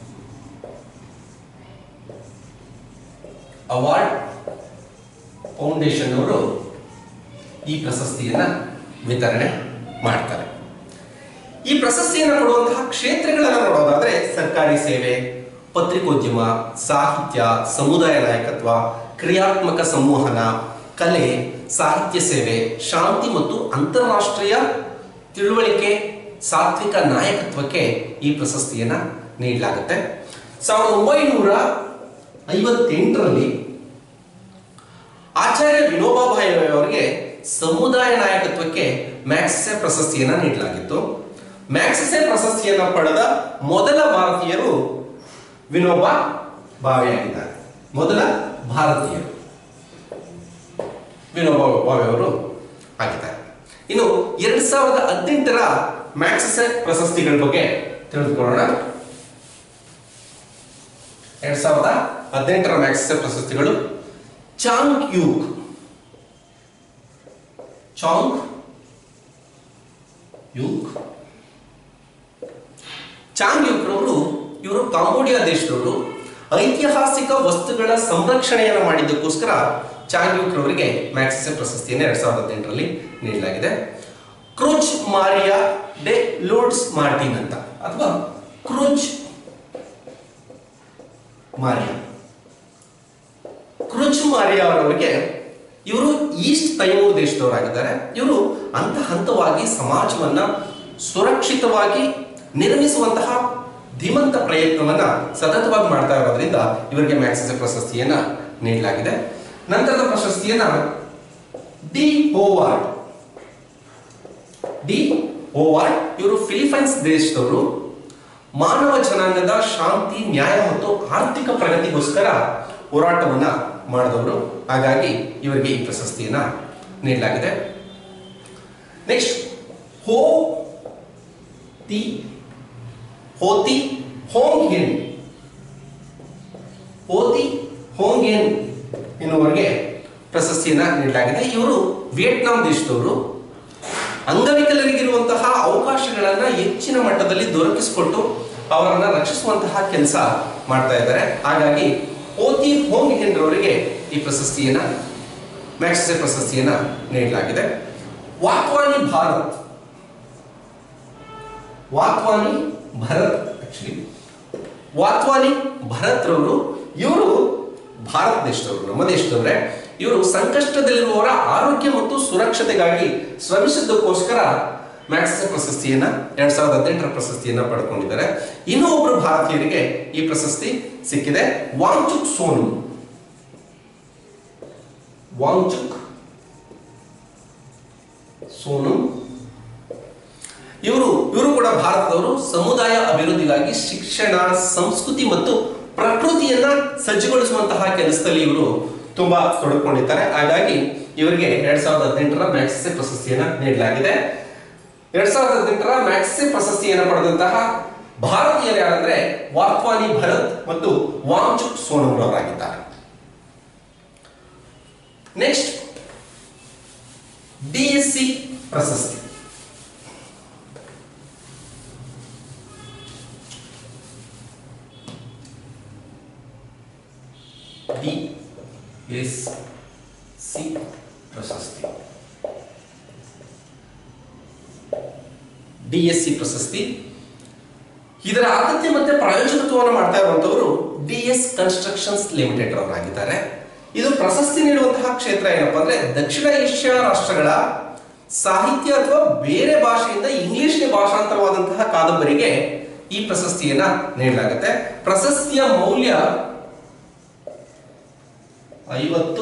award foundation ಅವರು ಈ ಪ್ರಶಸ್ತಿಯನ್ನ ವಿತರಣೆ ಮಾಡ್ತಾರೆ ಈ ಪ್ರಶಸ್ತಿಯನ್ನು ಕೊಡುವಂತಹ ಕ್ಷೇತ್ರಗಳನ್ನು ನೋಡೋದಾದ್ರೆ ಸರ್ಕಾರಿ ಸೇವೆ ಪತ್ರಿಕೋದ್ಯಮ ಸಾಹಿತ್ಯ ಸಮುದಾಯ ನಾಯಕತ್ವ ಕ್ರಿಯಾತ್ಮಕ ಸಂವಹನ ಕಲೆ ಸಾಹಿತ್ಯ ಸೇವೆ ಶಾಂತಿ ಮತ್ತು ಅಂತಾರಾಷ್ಟ್ರೀಯ ತಿಳುವಳಿಕೆ ಸಾತ್ವಿಕ ನಾಯಕತ್ವಕ್ಕೆ ಈ ಪ್ರಶಸ್ತಿಯನ್ನ ನೀಡಲಾಗುತ್ತೆ ಸಾವಿರದ ಒಂಬೈನೂರ ಐವತ್ತೆಂಟರಲ್ಲಿ ಆಚಾರ್ಯ ವಿನೋಬಾ ಭಾವೆ ಅವರಿಗೆ ಸಮುದಾಯ ನಾಯಕತ್ವಕ್ಕೆ ಮ್ಯಾಕ್ಸೆ ಪ್ರಶಸ್ತಿಯನ್ನ ನೀಡಲಾಗಿತ್ತು ಮ್ಯಾಕ್ಸೆ ಪ್ರಶಸ್ತಿಯನ್ನ ಪಡೆದ ಮೊದಲ ಭಾರತೀಯರು ವಿನೋಬಾ ಭಾವೆಯಾಗಿದ್ದಾರೆ ಮೊದಲ ಭಾರತೀಯರು ವಿನೋಬಾ ಭಾವೆ ಅವರು ಆಗಿದ್ದಾರೆ ಇನ್ನು ಎರಡ್ ಸಾವಿರದ ಹದಿನೆಂಟರ ಮ್ಯಾಕ್ಸೆ ಪ್ರಶಸ್ತಿಗಳ ಬಗ್ಗೆ ತಿಳಿದುಕೊಳ್ಳೋಣ ಎರಡ್ ಸಾವಿರದ ಹದಿನೆಂಟರ ಮ್ಯಾಕ್ಸೆ ಪ್ರಶಸ್ತಿಗಳು ಚಾಂಗ್ ಯೂಕ್ ಚಾಂಗ್ ಯೂಕ್ ಚಾಂಗ್ ಯೂಕ್ರವರು ಇವರು ಕಾಂಬೋಡಿಯಾ ದೇಶದವರು ಐತಿಹಾಸಿಕ ವಸ್ತುಗಳ ಸಂರಕ್ಷಣೆಯನ್ನು ಮಾಡಿದ್ದಕ್ಕೋಸ್ಕರ ಚಾಂಗ್ ಯೂಕ್ರವರಿಗೆ ಮ್ಯಾಕ್ಸಿಸೆ ಪ್ರಶಸ್ತಿಯನ್ನು ಎರಡ್ ಸಾವಿರದ ಹದಿನೆಂಟರಲ್ಲಿ ನೀಡಲಾಗಿದೆ Cruz Maria de Lourdes Martin ಅಂತ ಅಥವಾ ಕ್ರೂಚ್ ಮಾರಿಯಾ ಕ್ರುಚ್ ಮಾರಿಯಾ ಅವರವರಿಗೆ ಇವರು ಈಸ್ಟ್ ತೈಮೂರ್ ದೇಶದವರಾಗಿದ್ದಾರೆ ಇವರು ಹಂತ ಹಂತವಾಗಿ ಸಮಾಜವನ್ನ ಸುರಕ್ಷಿತವಾಗಿ ನಿರ್ಮಿಸುವಂತಹ ಧೀಮಂತ ಪ್ರಯತ್ನವನ್ನ ಸತತವಾಗಿ ಮಾಡ್ತಾ ಇರೋದ್ರಿಂದ ಇವರಿಗೆ ಮ್ಯಾಕ್ಸಿಸ್ ಪ್ರಶಸ್ತಿಯನ್ನ ನೀಡಲಾಗಿದೆ ನಂತರದ ಪ್ರಶಸ್ತಿಯನ್ನ ಡಿ ಹೋವಾರ್ಡ್ ಡಿ ಹೋವಾರ್ಡ್ ಇವರು ಫಿಲಿಪೈನ್ಸ್ ದೇಶದವರು ಮಾನವ ಜನಾಂಗದ ಶಾಂತಿ ನ್ಯಾಯ ಮತ್ತು ಆರ್ಥಿಕ ಪ್ರಗತಿಗೋಸ್ಕರ ಹೋರಾಟವನ್ನ ಮಾಡಿದವರು ಹಾಗಾಗಿ ಇವರಿಗೆ ಈ ಪ್ರಶಸ್ತಿಯನ್ನ ನೀಡಲಾಗಿದೆ ನೆಕ್ಸ್ಟ್ ಹೋ ತಿ ಹೋತಿ ಹೋಂಗ್ ಹೆನ್ ಹೋತಿ ಹೋಂಗ್ ಹೆನ್ ಎನ್ನುವರಿಗೆ ಪ್ರಶಸ್ತಿಯನ್ನ ನೀಡಲಾಗಿದೆ ಇವರು ವಿಯೆಟ್ನಾಂ ದೇಶದವರು ಅಂಗವಿಕಲರಿಗಿರುವಂತಹ ಅವಕಾಶಗಳನ್ನ ಹೆಚ್ಚಿನ ಮಟ್ಟದಲ್ಲಿ ದೊರಕಿಸಿಕೊಟ್ಟು ಅವರನ್ನ ರಕ್ಷಿಸುವಂತಹ ಕೆಲಸ ಮಾಡ್ತಾ ಇದ್ದಾರೆ ಹಾಗಾಗಿ ಓತಿ ಹೋಂಗ್ ಹೆನ್ರವರಿಗೆ ಈ ಪ್ರಶಸ್ತಿಯನ್ನ ಮ್ಯಾಕ್ಸೆ ಪ್ರಶಸ್ತಿಯನ್ನ ನೀಡಲಾಗಿದೆ ವಾಕ್ವಾನಿ ಭಾರತ್ ವಾಕ್ವಾನಿ ಭರತ್ ಆಕ್ಚುಲಿ ವಾತ್ವಾನಿ ಭರತ್ ರವರು ಇವರು ಭಾರತ ದೇಶದವರು ನಮ್ಮ ದೇಶದವರೇ ಇವರು ಸಂಕಷ್ಟದಲ್ಲಿರುವವರ ಆರೋಗ್ಯ ಮತ್ತು ಸುರಕ್ಷತೆಗಾಗಿ ಶ್ರಮಿಸಿದ್ದಕ್ಕೋಸ್ಕರ ಮ್ಯಾಕ್ಸೆ ಪ್ರಶಸ್ತಿಯನ್ನ ಎರಡ್ ಸಾವಿರದ ಹದಿನೆಂಟರ ಪ್ರಶಸ್ತಿಯನ್ನ ಪಡ್ಕೊಂಡಿದ್ದಾರೆ ಇನ್ನೂ ಒಬ್ಬರು ಭಾರತೀಯರಿಗೆ ಈ ಪ್ರಶಸ್ತಿ ಸಿಕ್ಕಿದೆ ವಾಂಗ್ಚುಕ್ ಸೋನು ವಾಂಗ್ಚುಕ್ ಸೋನು ಇವರು ಇವರು ಕೂಡ ಭಾರತದವರು ಸಮುದಾಯ ಅಭಿವೃದ್ಧಿಗಾಗಿ ಶಿಕ್ಷಣ ಸಂಸ್ಕೃತಿ ಮತ್ತು ಪ್ರಕೃತಿಯನ್ನ ಸಜ್ಜುಗೊಳಿಸುವಂತಹ ಕೆಲಸದಲ್ಲಿ ಇವರು ತುಂಬಾ ತೊಡಕೊಂಡಿದ್ದಾರೆ ಹಾಗಾಗಿ ಇವರಿಗೆ ಎರಡ್ ಸಾವಿರದ ಹದಿನೆಂಟರ ಮ್ಯಾಕ್ಸೆ ಪ್ರಶಸ್ತಿಯನ್ನ ನೀಡಲಾಗಿದೆ ಎರಡ್ ಸಾವಿರದ ಹದಿನೆಂಟರ ಮ್ಯಾಕ್ಸೆ ಪ್ರಶಸ್ತಿಯನ್ನು ಪಡೆದಂತಹ ಭಾರತೀಯರು ಯಾರಂದ್ರೆ ವಾಕ್ವಾನಿ ಭರತ್ ಮತ್ತು ವಾಂಚುಕ್ ಸೋನಂರವರಾಗಿದ್ದಾರೆ ನೆಕ್ಸ್ಟ್ ಡಿಎಸ್ಸಿ ಪ್ರಶಸ್ತಿ ಡಿ ಎಸ್ ಸಿ ಪ್ರಶಸ್ತಿ ಡಿ ಎಸ್ ಸಿ ಪ್ರಶಸ್ತಿ ಇದರ ಆದ್ಯತೆ ಮತ್ತೆ ಪ್ರಾಯೋಜಕತ್ವವನ್ನು ಮಾಡ್ತಾ ಇರುವಂತವರು ಡಿ ಎಸ್ ಕನ್ಸ್ಟ್ರಕ್ಷನ್ಸ್ ಲಿಮಿಟೆಡ್ ಅವರಾಗಿದ್ದಾರೆ ಇದು ಪ್ರಶಸ್ತಿ ನೀಡುವಂತಹ ಕ್ಷೇತ್ರ ಏನಪ್ಪಾ ಅಂದ್ರೆ ದಕ್ಷಿಣ ಏಷ್ಯಾ ರಾಷ್ಟ್ರಗಳ ಸಾಹಿತ್ಯ ಅಥವಾ ಬೇರೆ ಭಾಷೆಯಿಂದ ಇಂಗ್ಲಿಷ್ಗೆ ಭಾಷಾಂತರವಾದಂತಹ ಕಾದಂಬರಿಗೆ ಈ ಪ್ರಶಸ್ತಿಯನ್ನ ನೀಡಲಾಗುತ್ತೆ ಪ್ರಶಸ್ತಿಯ ಮೌಲ್ಯ ಐವತ್ತು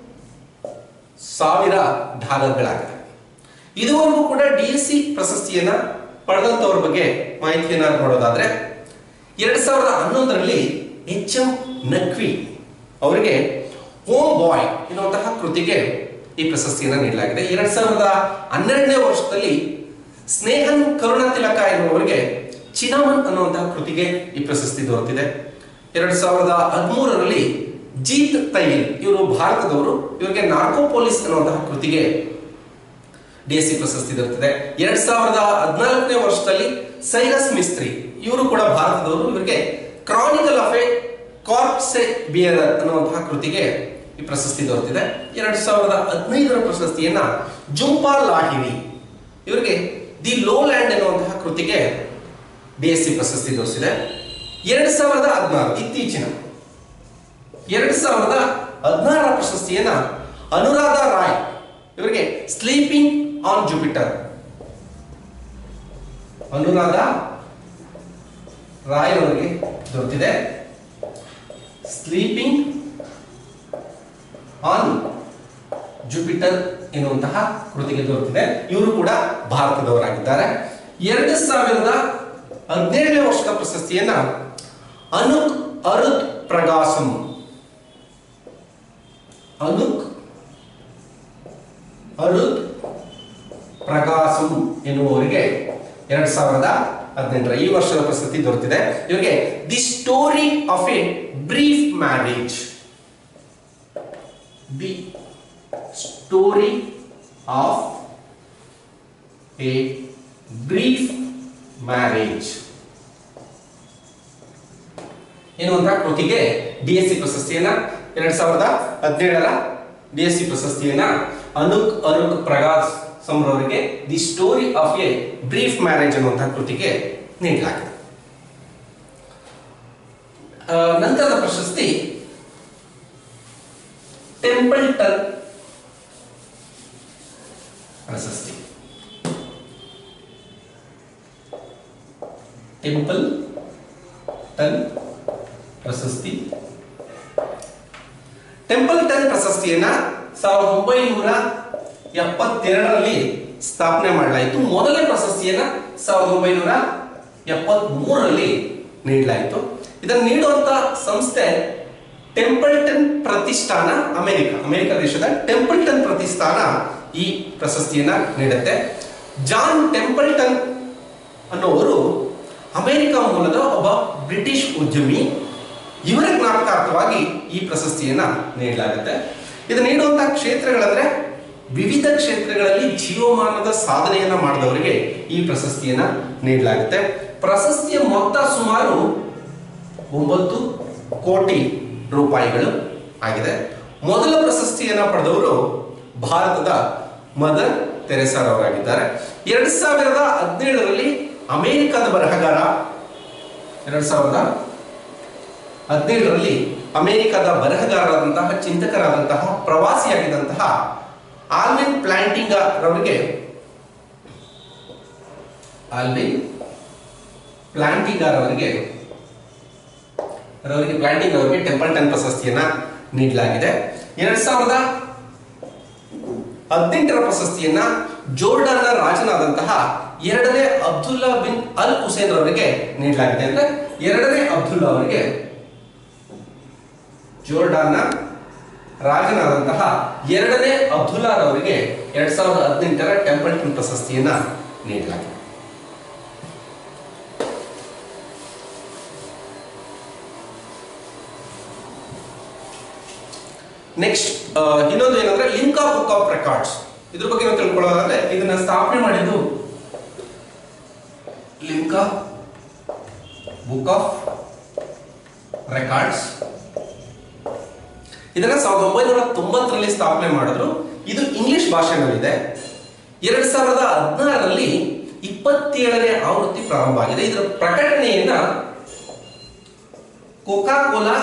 ಸಾವಿರ ಡಾಲರ್ಗಳಾಗಿದೆ ಇದುವರೆಗೂ ಕೂಡ ಡಿ ಎಸ್ ಸಿ ಪ್ರಶಸ್ತಿಯನ್ನ ಪಡೆದಂತವ್ರ ಬಗ್ಗೆ ಮಾಹಿತಿಯನ್ನ ನೋಡೋದಾದ್ರೆ ಎರಡ್ ಸಾವಿರದ ಹನ್ನೊಂದರಲ್ಲಿ ಎಚ್ ಎಂ ನಕ್ವಿ ಅವರಿಗೆ ಹೋಮ್ ಬಾಯ್ ಎನ್ನುವಂತಹ ಕೃತಿಗೆ ಈ ಪ್ರಶಸ್ತಿಯನ್ನ ನೀಡಲಾಗಿದೆ ಎರಡ್ ಸಾವಿರದ ಹನ್ನೆರಡನೇ ವರ್ಷದಲ್ಲಿ ಸ್ನೇಹನ್ ಕರುಣ ತಿಲಕ ಎನ್ನುವರಿಗೆ ಚಿನಾಮನ್ ಅನ್ನುವಂತಹ ಕೃತಿಗೆ ಈ ಪ್ರಶಸ್ತಿ ದೊರೆತಿದೆ ಎರಡ್ ಸಾವಿರದ ಹದಿಮೂರರಲ್ಲಿ ಜೀತ್ ತೈಲ್ ಇವರು ಭಾರತದವರು ಇವರಿಗೆ ನಾರ್ಕೋಪೋಲಿಸ್ ಅನ್ನುವಂತಹ ಕೃತಿಗೆ ಡಿ ಎಸ್ ಸಿ ಪ್ರಶಸ್ತಿ ದೊರೆತಿದೆ ಎರಡ್ ಸಾವಿರದ ಹದಿನಾಲ್ಕನೇ ವರ್ಷದಲ್ಲಿ ಸೈರಸ್ ಮಿಸ್ತ್ರಿ ಇವರು ಕೂಡ ಭಾರತದವರು ಇವರಿಗೆ chronicle of a corpse bearer ಅನ್ನುವಂತಹ ಕೃತಿಗೆ ಈ ಪ್ರಶಸ್ತಿ ದೊರೆತಿದೆ ಎರಡ್ ಸಾವಿರದ ಹದಿನೈದರ ಪ್ರಶಸ್ತಿಯನ್ನ ಜುಂಪಾ ಲಾಹಿರಿ ಇವರಿಗೆ ದಿ ಲೋ ಲ್ಯಾಂಡ್ ಎನ್ನುವಂತಹ ಕೃತಿಗೆ ಡಿ ಎಸ್ ಸಿ ಪ್ರಶಸ್ತಿ ದೊರೆತಿದೆ ಎರಡ್ ಸಾವಿರದ ಹದಿನಾರು ಇತ್ತೀಚಿನ ಎರಡ್ ಸಾವಿರದ ಹದಿನಾರರ ಪ್ರಶಸ್ತಿಯನ್ನ ಅನುರಾಧ ರಾಯ್ ಇವರಿಗೆ sleeping on Jupiter Anuradha Roy ಅವರಿಗೆ ದೊರೆತಿದೆ ಸ್ಲೀಪಿಂಗ್ ಆನ್ ಜುಪಿಟರ್ ಎನ್ನುವಂತಹ ಕೃತಿಗೆ ದೊರೆತಿದೆ ಇವರು ಕೂಡ ಭಾರತದವರಾಗಿದ್ದಾರೆ ಎರಡು ಸಾವಿರದ ಹದಿನೇಳನೇ ವರ್ಷದ ಪ್ರಶಸ್ತಿಯನ್ನ ಅನುಕ್ ಅರುತ್ ಪ್ರಗಾಸಂ ಅನುಕ್ ಅರುತ್ ಪ್ರಗಾಸಂ ಎನ್ನುವವರಿಗೆ ಎರಡ್ ಸಾವಿರದ ಹದಿನೆಂಟರ ಈ ವರ್ಷದ ಪ್ರಶಸ್ತಿ ದೊರೆತಿದೆ ಇವರಿಗೆ the story of a brief marriage the story of a brief marriage ಎನ್ನುವಂತಹ ಕೃತಿಗೆ ಡಿ ಎಸ್ ಸಿ ಪ್ರಶಸ್ತಿಯನ್ನ ಎರಡ್ ಸಾವಿರದ ಹದಿನೇಳರ ಡಿ ಎಸ್ ಸಿ ಪ್ರಶಸ್ತಿಯನ್ನ ಅನುಕ್ ಅರುಣ್ ಪ್ರಗಾಸ್ ಸಂರವರಿಗೆ the story of a brief marriage ಅನ್ನುವಂತಹ ಕೃತಿಗೆ ನೀಡಲಾಗಿದೆ ಆ, ನಂತರದ ಪ್ರಶಸ್ತಿ ಟೆಂಪಲ್ಟನ್ ಪ್ರಶಸ್ತಿ ಟೆಂಪಲ್ ಟನ್ ಪ್ರಶಸ್ತಿ ಟೆಂಪಲ್ ಟನ್ ಪ್ರಶಸ್ತಿಯನ್ನ ಸಾವಿರದ ಒಂಬೈನೂರ ಎಪ್ಪತ್ತೆರಡರಲ್ಲಿ ಸ್ಥಾಪನೆ ಮಾಡಲಾಯಿತು ಮೊದಲನೇ ಪ್ರಶಸ್ತಿಯನ್ನ ಸಾವಿರದ ಒಂಬೈನೂರ ಎಪ್ಪತ್ತ್ ಮೂರರಲ್ಲಿ ನೀಡಲಾಯಿತು ಇದನ್ನು ನೀಡುವಂತ ಸಂಸ್ಥೆ ಟೆಂಪಲ್ಟನ್ ಪ್ರತಿಷ್ಠಾನ ಅಮೆರಿಕ ಅಮೆರಿಕ ದೇಶದ ಟೆಂಪಲ್ಟನ್ ಪ್ರತಿಷ್ಠಾನ ಈ ಪ್ರಶಸ್ತಿಯನ್ನ ನೀಡುತ್ತೆ ಜಾನ್ ಟೆಂಪಲ್ಟನ್ ಅನ್ನೋವರು ಅಮೆರಿಕ ಮೂಲದ ಒಬ್ಬ ಬ್ರಿಟಿಷ್ ಉದ್ಯಮಿ ಇವರ ಜ್ಞಾಪಕಾರ್ಥವಾಗಿ ಈ ಪ್ರಶಸ್ತಿಯನ್ನ ನೀಡಲಾಗುತ್ತೆ ಇದು ನೀಡುವಂತಹ ಕ್ಷೇತ್ರಗಳಂದ್ರೆ ವಿವಿಧ ಕ್ಷೇತ್ರಗಳಲ್ಲಿ ಜೀವಮಾನದ ಸಾಧನೆಯನ್ನ ಮಾಡಿದವರಿಗೆ ಈ ಪ್ರಶಸ್ತಿಯನ್ನ ನೀಡಲಾಗುತ್ತೆ ಪ್ರಶಸ್ತಿಯ ಮೊತ್ತ ಸುಮಾರು ಒಂಬತ್ತು ಕೋಟಿ ರೂಪಾಯಿಗಳು ಆಗಿದೆ ಮೊದಲ ಪ್ರಶಸ್ತಿಯನ್ನ ಪಡೆದವರು ಭಾರತದ ಮದರ್ ತೆರೆಸಾರವರಾಗಿದ್ದಾರೆ ಎರಡ್ ಸಾವಿರದ ಹದಿನೇಳರಲ್ಲಿ ಅಮೆರಿಕದ ಬರಹಗಾರ ಎರಡ್ ಸಾವಿರದ ಹದಿನೇಳರಲ್ಲಿ ಅಮೆರಿಕದ ಬರಹಗಾರರಾದಂತಹ ಚಿಂತಕರಾದಂತಹ ಪ್ರವಾಸಿಯಾಗಿದ್ದಂತಹ ಆಲ್ವಿನ್ ಪ್ಲಾಂಟಿಂಗ ರವರಿಗೆ ಆಲ್ವಿನ್ ಪ್ಲಾಂಟಿಗಾರ್ ಅವರಿಗೆ ರವರಿಗೆ ಪ್ಲಾಂಟಿಂಗ್ ಅವರಿಗೆ ಟೆಂಪಲ್ಟನ್ ಪ್ರಶಸ್ತಿಯನ್ನ ನೀಡಲಾಗಿದೆ ಎರಡ್ ಸಾವಿರದ ಹದಿನೆಂಟರ ಪ್ರಶಸ್ತಿಯನ್ನ ಜೋರ್ಡನ್ನ ರಾಜನಾದಂತಹ ಎರಡನೇ ಅಬ್ದುಲ್ಲಾ ಬಿನ್ ಅಲ್ ಹುಸೇನ್ ಅವರಿಗೆ ನೀಡಲಾಗಿದೆ ಅಂದ್ರೆ ಎರಡನೇ ಅಬ್ದುಲ್ಲಾ ಅವರಿಗೆ ಜೋರ್ಡಾನ್ನ ರಾಜನಾದಂತಹ ಎರಡನೇ ಅಬ್ದುಲ್ಲಾ ಅವರಿಗೆ ಎರಡ್ ಸಾವಿರದ ಹದಿನೆಂಟರ ಟೆಂಪಲ್ಟನ್ ಪ್ರಶಸ್ತಿಯನ್ನ ನೀಡಲಾಗಿದೆ ನೆಕ್ಸ್ಟ್ ಇನ್ನೊಂದು ಏನಂದ್ರೆ ಲಿಂಕಾ ಬುಕ್ ಆಫ್ ರೆಕಾರ್ಡ್ಸ್ ಇದ್ರ ಬಗ್ಗೆ ನಾವು ತಿಳ್ಕೊಳ್ಳೋದಾದ್ರೆ ಇದನ್ನ ಸ್ಥಾಪನೆ ಮಾಡಿದ್ದು ಲಿಂಕಾ ಬುಕ್ ಆಫ್ ರೆಕಾರ್ಡ್ಸ್ ಇದನ್ನ ಸಾವಿರದ ಒಂಬೈನೂರ ತೊಂಬತ್ತರಲ್ಲಿ ಸ್ಥಾಪನೆ ಮಾಡಿದ್ರು ಇದು ಇಂಗ್ಲಿಷ್ ಭಾಷೆನಲ್ಲಿದೆ ಎರಡ್ ಸಾವಿರದ ಹದಿನಾರರಲ್ಲಿ ಇಪ್ಪತ್ತೇಳನೇ ಆವೃತ್ತಿ ಪ್ರಾರಂಭ ಆಗಿದೆ ಇದರ ಪ್ರಕಟಣೆಯನ್ನ ಕೋಕಾ ಕೋಲಾ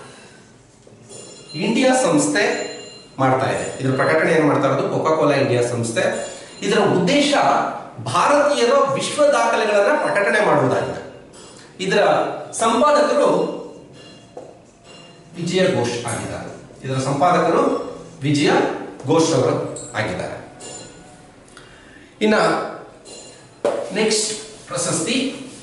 ಇಂಡಿಯಾ ಸಂಸ್ಥೆ ಮಾಡ್ತಾ ಇದೆ ಇದರ ಪ್ರಕಟಣೆ ಏನು ಮಾಡ್ತಾ ಇರೋದು ಕೋಕಾ ಕೋಲಾ ಇಂಡಿಯಾ ಸಂಸ್ಥೆ ಇದರ ಉದ್ದೇಶ ಭಾರತೀಯರ ವಿಶ್ವ ದಾಖಲೆಗಳನ್ನ ಪ್ರಕಟಣೆ ಮಾಡುವುದಾಗಿದೆ ಇದರ ಸಂಪಾದಕರು ವಿಜಯ ಘೋಷ್ ಆಗಿದ್ದಾರೆ ಇದರ ಸಂಪಾದಕರು ವಿಜಯ ಘೋಷ್ ಅವರು ಆಗಿದ್ದಾರೆ ಇನ್ನ ನೆಕ್ಸ್ಟ್ ಪ್ರಶಸ್ತಿ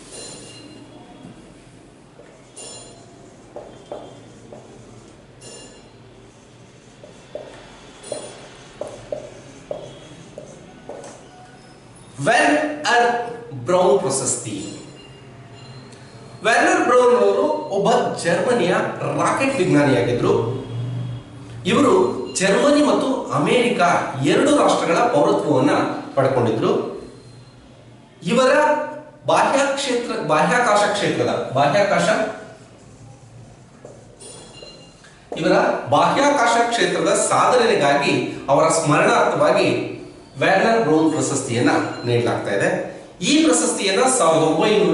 ವೆನ್ ಅರ್ ಬ್ರೌನ್ ಪ್ರಶಸ್ತಿ ವೆರ್ನರ್ ಬ್ರೌನ್ ಅವರು ಒಬ್ಬ ಜರ್ಮನಿಯ ರಾಕೆಟ್ ವಿಜ್ಞಾನಿಯಾಗಿದ್ರು ಇವರು ಜರ್ಮನಿ ಮತ್ತು ಅಮೆರಿಕ ಎರಡು ರಾಷ್ಟ್ರಗಳ ಪೌರತ್ವವನ್ನು ಪಡ್ಕೊಂಡಿದ್ರು ಇವರ ಬಾಹ್ಯ ಕ್ಷೇತ್ರ ಬಾಹ್ಯಾಕಾಶ ಕ್ಷೇತ್ರದ ಬಾಹ್ಯಾಕಾಶ ಇವರ ಬಾಹ್ಯಾಕಾಶ ಕ್ಷೇತ್ರದ ಸಾಧನೆಗಾಗಿ ಅವರ ಸ್ಮರಣಾರ್ಥವಾಗಿ ವ್ಯಾರ್ನರ್ ಬ್ರೌನ್ ಪ್ರಶಸ್ತಿಯನ್ನ ನೀಡಲಾಗ್ತಾ ಇದೆ ಈ ಪ್ರಶಸ್ತಿಯನ್ನ ಸಾವಿರದ ಒಂಬೈನೂರ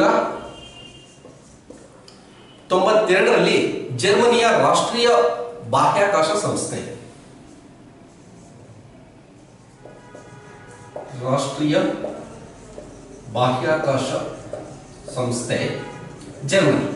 ತೊಂಬತ್ತೆರಡರಲ್ಲಿ ಜರ್ಮನಿಯ ರಾಷ್ಟ್ರೀಯ ಬಾಹ್ಯಾಕಾಶ ಸಂಸ್ಥೆ ರಾಷ್ಟ್ರೀಯ ಬಾಹ್ಯಾಕಾಶ ಸಂಸ್ಥೆ ಜರ್ಮನಿ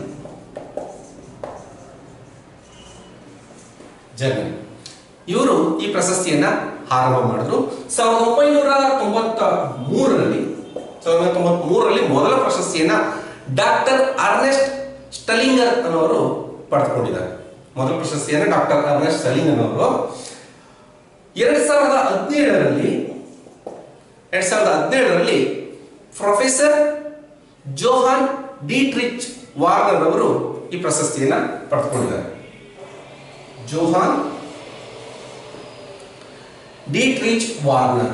ಜರ್ಮನಿ ಇವರು ಈ ಪ್ರಶಸ್ತಿಯನ್ನ ಆರಂಭ ಮಾಡಿದ್ರು ಸಾವಿರದ ಒಂಬೈನೂರ ತೊಂಬತ್ತ ಮೂರರಲ್ಲಿ ಸಾವಿರದ ಒಂಬೈನೂರ ತೊಂಬತ್ ಮೂರರಲ್ಲಿ ಮೊದಲ ಪ್ರಶಸ್ತಿಯನ್ನ ಡಾಕ್ಟರ್ ಅರ್ನೆಸ್ಟ್ ಸ್ಟಲಿಂಗರ್ ಅನ್ನೋರು ಪಡೆದುಕೊಂಡಿದ್ದಾರೆ ಮೊದಲ ಪ್ರಶಸ್ತಿಯನ್ನ ಡಾಕ್ಟರ್ ಅರ್ನೆಸ್ಟ್ ಸ್ಟಲಿಂಗರ್ ಅನ್ನೋರು ಎರಡ್ ಸಾವಿರದ ಹದಿನೇಳರಲ್ಲಿ ಎರಡ್ ಸಾವಿರದ ಹದಿನೇಳರಲ್ಲಿ ಪ್ರೊಫೆಸರ್ ಜೋಹಾನ್ ಡಿಟ್ರಿಚ್ ವಾರ್ನರ್ ಅವರು ಈ ಪ್ರಶಸ್ತಿಯನ್ನ ಪಡೆದುಕೊಂಡಿದ್ದಾರೆ Johann Dietrich Warner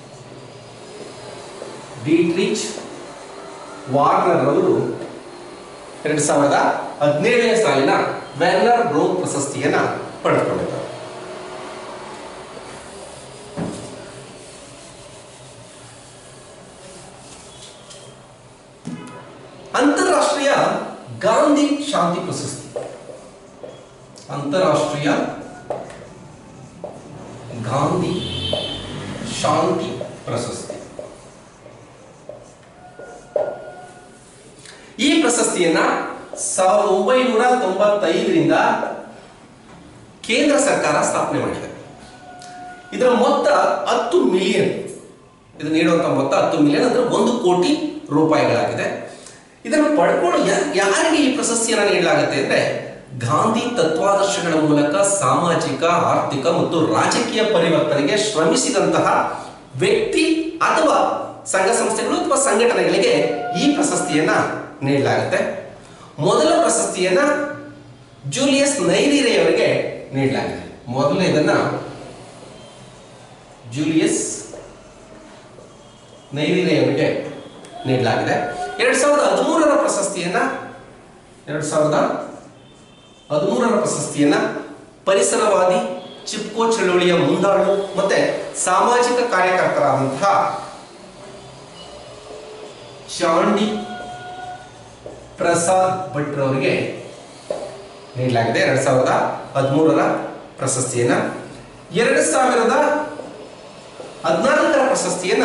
Dietrich Warner ಅವರು ಎರಡ್ ಸಾವಿರದ ಹದಿನೇಳನೇ ಸಾಲಿನ ವೆರ್ನರ್ ಬ್ರೌನ್ ಪ್ರಶಸ್ತಿಯನ್ನ ಪಡೆದುಕೊಂಡಿದ್ದಾರೆ ಅಂತಾರಾಷ್ಟ್ರೀಯ ಗಾಂಧಿ ಶಾಂತಿ ಪ್ರಶಸ್ತಿ ಅಂತಾರಾಷ್ಟ್ರೀಯ ಗಾಂಧಿ ಶಾಂತಿ ಪ್ರಶಸ್ತಿ ಈ ಪ್ರಶಸ್ತಿಯನ್ನ ಸಾವಿರದ ಒಂಬೈನೂರ ತೊಂಬತ್ತೈದರಿಂದ ಕೇಂದ್ರ ಸರ್ಕಾರ ಸ್ಥಾಪನೆ ಮಾಡಿದೆ ಇದರ ಮೊತ್ತ ಹತ್ತು ಮಿಲಿಯನ್ ಇದು ನೀಡುವಂತ ಮೊತ್ತ ಹತ್ತು ಮಿಲಿಯನ್ ಅಂದ್ರೆ ಒಂದು ಕೋಟಿ ರೂಪಾಯಿಗಳಾಗಿದೆ ಇದನ್ನು ಪಡ್ಕೊಂಡು ಯಾ- ಯಾರಿಗೆ ಈ ಪ್ರಶಸ್ತಿಯನ್ನು ನೀಡಲಾಗುತ್ತೆ ಅಂದ್ರೆ ಗಾಂಧಿ ತತ್ವಾದರ್ಶಗಳ ಮೂಲಕ ಸಾಮಾಜಿಕ ಆರ್ಥಿಕ ಮತ್ತು ರಾಜಕೀಯ ಪರಿವರ್ತನೆಗೆ ಶ್ರಮಿಸಿದಂತಹ ವ್ಯಕ್ತಿ ಅಥವಾ ಸಂಘ ಸಂಸ್ಥೆಗಳು ಅಥವಾ ಸಂಘಟನೆಗಳಿಗೆ ಈ ಪ್ರಶಸ್ತಿಯನ್ನ ನೀಡಲಾಗುತ್ತೆ ಮೊದಲ ಪ್ರಶಸ್ತಿಯನ್ನ ಜೂಲಿಯಸ್ ನೈರಿರೆ ಅವರಿಗೆ ನೀಡಲಾಗಿದೆ ಮೊದಲನೇದನ್ನ ಜೂಲಿಯಸ್ ನೈರಿರೆ ಅವರಿಗೆ ನೀಡಲಾಗಿದೆ ಎರಡ್ ಸಾವಿರದ ಹದಿಮೂರರ ಪ್ರಶಸ್ತಿಯನ್ನ ಎರಡ್ ಸಾವಿರದ ಹದಿಮೂರರ ಪ್ರಶಸ್ತಿಯನ್ನ ಪರಿಸರವಾದಿ ಚಿಪ್ಕೋ ಚಳುವಳಿಯ ಮುಂದಾಳು ಮತ್ತೆ ಸಾಮಾಜಿಕ ಕಾರ್ಯಕರ್ತರಾದಂತಹ ಚಾಂಡಿ ಪ್ರಸಾದ್ ಭಟ್ರವರಿಗೆ ನೀಡಲಾಗಿದೆ ಎರಡ್ ಸಾವಿರದ ಹದಿಮೂರರ ಪ್ರಶಸ್ತಿಯನ್ನ ಎರಡು ಸಾವಿರದ ಹದಿನಾಲ್ಕರ ಪ್ರಶಸ್ತಿಯನ್ನ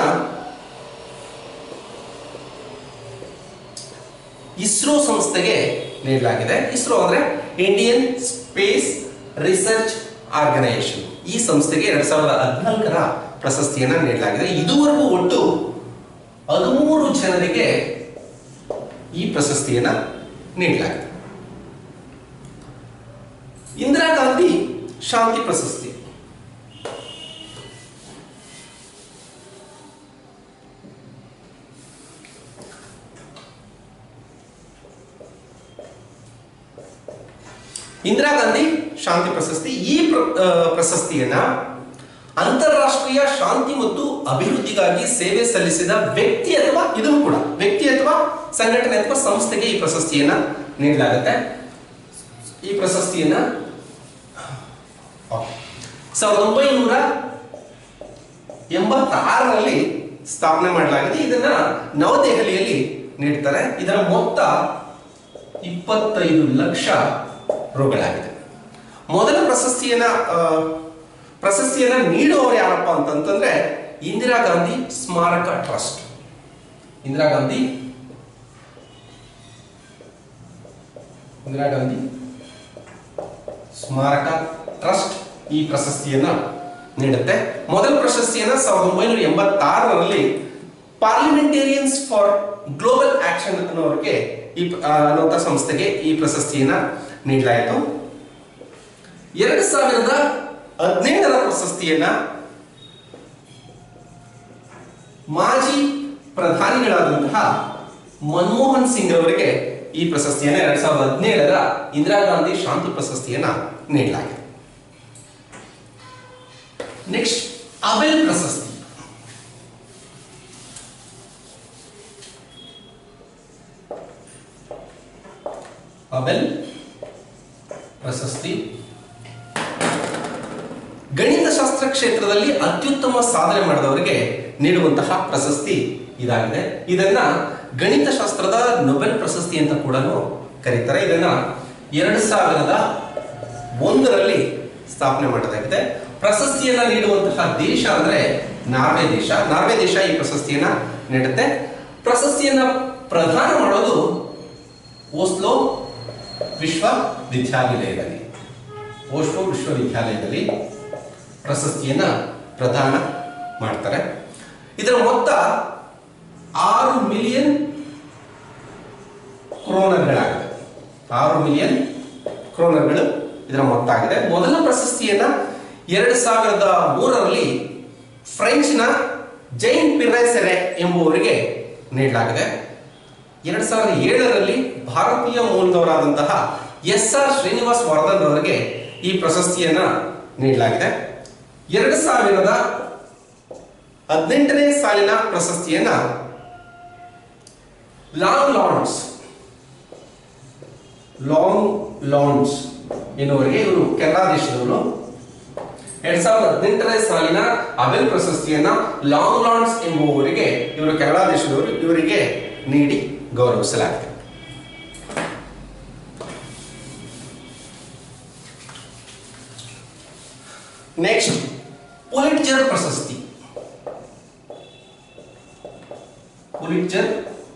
ಇಸ್ರೋ ಸಂಸ್ಥೆಗೆ ನೀಡಲಾಗಿದೆ ಇಸ್ರೋ ಅಂದ್ರೆ ಇಂಡಿಯನ್ ಸ್ಪೇಸ್ ರಿಸರ್ಚ್ ಆರ್ಗನೈಸೇಷನ್ ಈ ಸಂಸ್ಥೆಗೆ ಎರಡ್ ಸಾವಿರದ ಹದಿನಾಲ್ಕರ ಪ್ರಶಸ್ತಿಯನ್ನ ನೀಡಲಾಗಿದೆ ಇದುವರೆಗೂ ಒಟ್ಟು ಹದಿಮೂರು ಜನರಿಗೆ ಈ ಪ್ರಶಸ್ತಿಯನ್ನ ನೀಡಲಾಗಿದೆ ಇಂದಿರಾ ಗಾಂಧಿ ಶಾಂತಿ ಪ್ರಶಸ್ತಿ ಇಂದಿರಾ ಗಾಂಧಿ ಶಾಂತಿ ಪ್ರಶಸ್ತಿ ಈ ಪ್ರ- ಆ, ಪ್ರಶಸ್ತಿಯನ್ನ ಅಂತಾರಾಷ್ಟ್ರೀಯ ಶಾಂತಿ ಮತ್ತು ಅಭಿವೃದ್ಧಿಗಾಗಿ ಸೇವೆ ಸಲ್ಲಿಸಿದ ವ್ಯಕ್ತಿ ಅಥವಾ ಇದನ್ನು ಕೂಡ ವ್ಯಕ್ತಿ ಅಥವಾ ಸಂಘಟನೆ ಅಥವಾ ಸಂಸ್ಥೆಗೆ ಈ ಪ್ರಶಸ್ತಿಯನ್ನ ನೀಡಲಾಗುತ್ತೆ ಈ ಪ್ರಶಸ್ತಿಯನ್ನ ಸಾವಿರದ ಒಂಬೈನೂರ ಎಂಬತ್ತಾರರಲ್ಲಿ ಸ್ಥಾಪನೆ ಮಾಡಲಾಗಿದೆ ಇದನ್ನ ನವದೆಹಲಿಯಲ್ಲಿ ನೀಡ್ತಾರೆ ಇದರ ಮೊತ್ತ ಇಪ್ಪತ್ತೈದು ಲಕ್ಷ ರುಗಳಾಗಿದೆ ಮೊದಲ ಪ್ರಶಸ್ತಿಯನ್ನ ಆ, ಪ್ರಶಸ್ತಿಯನ್ನ ನೀಡುವವರು ಯಾರಪ್ಪ ಅಂತಂತಂದ್ರೆ ಇಂದಿರಾ ಗಾಂಧಿ ಸ್ಮಾರಕ ಟ್ರಸ್ಟ್ ಇಂದಿರಾ ಗಾಂಧಿ ಇಂದಿರಾ ಗಾಂಧಿ ಸ್ಮಾರಕ ಟ್ರಸ್ಟ್ ಈ ಪ್ರಶಸ್ತಿಯನ್ನ ನೀಡುತ್ತೆ ಮೊದಲ ಪ್ರಶಸ್ತಿಯನ್ನ ಸಾವಿರದ ಒಂಬೈನೂರ ಎಂಬತ್ತಾರರಲ್ಲಿ ಪಾರ್ಲಿಮೆಂಟೇರಿಯನ್ಸ್ ಫಾರ್ ಗ್ಲೋಬಲ್ ಆಕ್ಷನ್ ಅನ್ನೋರಿಗೆ ಈ ಆ, ಅನ್ನುವಂಥ ಸಂಸ್ಥೆಗೆ ಈ ಪ್ರಶಸ್ತಿಯನ್ನ ನೀಡಲಾಯಿತು ಎರಡು ಸಾವಿರದ ಹದಿನೇಳರ ಪ್ರಶಸ್ತಿಯನ್ನ ಮಾಜಿ ಪ್ರಧಾನಿಗಳಾದಂತಹ ಮನಮೋಹನ್ ಸಿಂಗ್ ಅವರಿಗೆ ಈ ಪ್ರಶಸ್ತಿಯನ್ನ ಎರಡ್ ಸಾವಿರದ ಹದಿನೇಳರ ಇಂದಿರಾ ಗಾಂಧಿ ಶಾಂತಿ ಪ್ರಶಸ್ತಿಯನ್ನ ನೀಡಲಾಗಿದೆ ನೆಕ್ಸ್ಟ್ ಅಬೆಲ್ ಪ್ರಶಸ್ತಿ ಅಬೆಲ್ ಪ್ರಶಸ್ತಿ ಗಣಿತಶಾಸ್ತ್ರ ಕ್ಷೇತ್ರದಲ್ಲಿ ಅತ್ಯುತ್ತಮ ಸಾಧನೆ ಮಾಡಿದವರಿಗೆ ನೀಡುವಂತಹ ಪ್ರಶಸ್ತಿ ಇದಾಗಿದೆ ಇದನ್ನ ಗಣಿತಶಾಸ್ತ್ರದ ನೊಬೆಲ್ ಪ್ರಶಸ್ತಿ ಅಂತ ಕೂಡ ಕರೀತಾರೆ ಇದನ್ನ ಎರಡು ಸಾವಿರದ ಒಂದರಲ್ಲಿ ಸ್ಥಾಪನೆ ಮಾಡಲಾಗಿದೆ ಪ್ರಶಸ್ತಿಯನ್ನ ನೀಡುವಂತಹ ದೇಶ ಅಂದ್ರೆ ನಾರ್ವೆ ದೇಶ ನಾರ್ವೆ ದೇಶ ಈ ಪ್ರಶಸ್ತಿಯನ್ನ ನೀಡುತ್ತೆ ಪ್ರಶಸ್ತಿಯನ್ನ ಪ್ರದಾನ ಮಾಡೋದು ಓಸ್ಲೋ ವಿಶ್ವವಿದ್ಯಾನಿಲಯದಲ್ಲಿ ಓಸ್ಲೋ ವಿಶ್ವವಿದ್ಯಾಲಯದಲ್ಲಿ ಪ್ರಶಸ್ತಿಯನ್ನ ಪ್ರದಾನ ಮಾಡ್ತಾರೆ ಇದರ ಮೊತ್ತ ಆರು ಮಿಲಿಯನ್ ಕ್ರೋನರ್ಗಳಾಗಿದೆ ಆರು ಮಿಲಿಯನ್ ಕ್ರೋನರ್ಗಳು ಇದರ ಮೊತ್ತ ಆಗಿದೆ ಮೊದಲ ಪ್ರಶಸ್ತಿಯನ್ನ ಎರಡು ಸಾವಿರದ ಮೂರರಲ್ಲಿ ಫ್ರೆಂಚ್ನ ಜೈನ್ ಪಿರ್ರೆಸೆರೆ ಎಂಬುವರಿಗೆ ನೀಡಲಾಗಿದೆ ಎರಡ್ ಸಾವಿರದ ಏಳರಲ್ಲಿ ಭಾರತೀಯ ಮೂಲದವರಾದಂತಹ ಎಸ್ ಆರ್ ಶ್ರೀನಿವಾಸ್ ವರ್ಧನ್ ಅವರಿಗೆ ಈ ಪ್ರಶಸ್ತಿಯನ್ನ ನೀಡಲಾಗಿದೆ ಎರಡು ಸಾವಿರದ ಹದಿನೆಂಟನೇ ಸಾಲಿನ ಪ್ರಶಸ್ತಿಯನ್ನ ಲಾಂಗ್ ಲಾಂಡ್ಸ್ ಲಾಂಗ್ ಲಾಂಡ್ಸ್ ಎನ್ನುವರಿಗೆ ಇವರು ಕೆನಡಾ ದೇಶದವರು ಎರಡ್ ಸಾವಿರದ ಹದಿನೆಂಟನೇ ಸಾಲಿನ ಅಬೆಲ್ ಪ್ರಶಸ್ತಿಯನ್ನ ಲಾಂಗ್ ಲಾಂಡ್ಸ್ ಎಂಬುವವರಿಗೆ ಇವರು ಕೆನಡಾ ದೇಶದವರು ಇವರಿಗೆ ನೀಡಿ ಗೌರವಿಸಲಾಗಿದೆ ನೆಕ್ಸ್ಟ್ ಪುಲಿಟ್ಜರ್ ಪ್ರಶಸ್ತಿ ಪುಲಿಟ್ಜರ್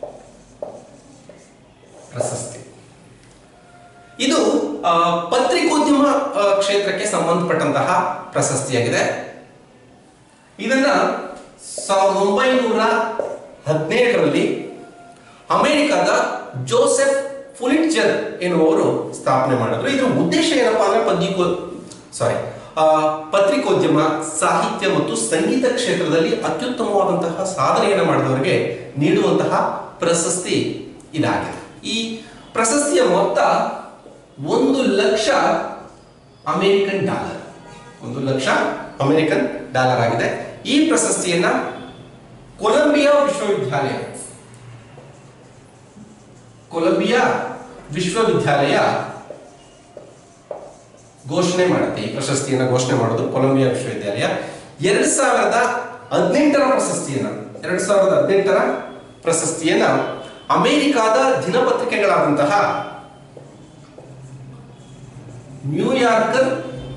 ಪ್ರಶಸ್ತಿ ಇದು ಆ, ಪತ್ರಿಕೋದ್ಯಮ ಆ, ಕ್ಷೇತ್ರಕ್ಕೆ ಸಂಬಂಧಪಟ್ಟಂತಹ ಪ್ರಶಸ್ತಿಯಾಗಿದೆ ಇದನ್ನ ಸಾವಿರದ ಒಂಬೈನೂರ ಹದಿನೇಳರಲ್ಲಿ ಅಮೆರಿಕದ ಜೋಸೆಫ್ ಫುಲಿಟ್ಜರ್ ಎನ್ನುವರು ಸ್ಥಾಪನೆ ಮಾಡಿದ್ರು ಇದರ ಉದ್ದೇಶ ಏನಪ್ಪಾ ಅಂದ್ರೆ ಪದ್ರಿಕೋ ಸಾರಿ ಪತ್ರಿಕೋದ್ಯಮ ಸಾಹಿತ್ಯ ಮತ್ತು ಸಂಗೀತ ಕ್ಷೇತ್ರದಲ್ಲಿ ಅತ್ಯುತ್ತಮವಾದಂತಹ ಸಾಧನೆಯನ್ನು ಮಾಡಿದವರಿಗೆ ನೀಡುವಂತಹ ಪ್ರಶಸ್ತಿ ಇದಾಗಿದೆ ಈ ಪ್ರಶಸ್ತಿಯ ಮೊತ್ತ ಒಂದು ಲಕ್ಷ ಅಮೆರಿಕನ್ ಡಾಲರ್ ಒಂದು ಲಕ್ಷ ಅಮೆರಿಕನ್ ಡಾಲರ್ ಆಗಿದೆ ಈ ಪ್ರಶಸ್ತಿಯನ್ನ ಕೊಲಂಬಿಯಾ ವಿಶ್ವವಿದ್ಯಾಲಯ ಕೊಲಂಬಿಯಾ ವಿಶ್ವವಿದ್ಯಾಲಯ ಘೋಷಣೆ ಮಾಡುತ್ತೆ ಈ ಪ್ರಶಸ್ತಿಯನ್ನ ಘೋಷಣೆ ಮಾಡೋದು ಕೊಲಂಬಿಯಾ ವಿಶ್ವವಿದ್ಯಾಲಯ ಎರಡ್ ಸಾವಿರದ ಹದಿನೆಂಟರ ಪ್ರಶಸ್ತಿಯನ್ನ ಎರಡ್ ಸಾವಿರದ ಹದಿನೆಂಟರ ಪ್ರಶಸ್ತಿಯನ್ನ ಅಮೆರಿಕಾದ ದಿನಪತ್ರಿಕೆಗಳಾದಂತಹ ನ್ಯೂಯಾರ್ಕರ್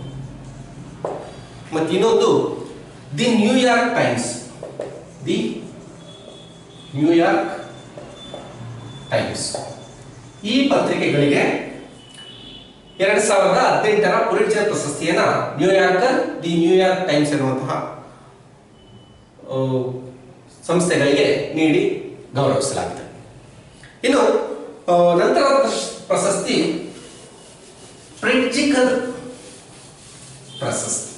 ಮತ್ತು ಇನ್ನೊಂದು the New York Times the New York Times ಈ ಪತ್ರಿಕೆಗಳಿಗೆ ಎರಡ್ ಸಾವಿರದ ಹದಿನೆಂಟರ ಪುಲಿಟ್ಜರ್ ಪ್ರಶಸ್ತಿಯನ್ನ ನ್ಯೂಯಾರ್ಕರ್ ದಿ ನ್ಯೂಯಾರ್ಕ್ ಟೈಮ್ಸ್ ಎನ್ನುವಂತಹ ಆ, ಸಂಸ್ಥೆಗಳಿಗೆ ನೀಡಿ ಗೌರವಿಸಲಾಗಿದೆ ಇನ್ನು ಆ, ನಂತರದ ಪ್ರಶ್- ಪ್ರಶಸ್ತಿ ಪ್ರಿಟ್ಜಿಕರ್ ಪ್ರಶಸ್ತಿ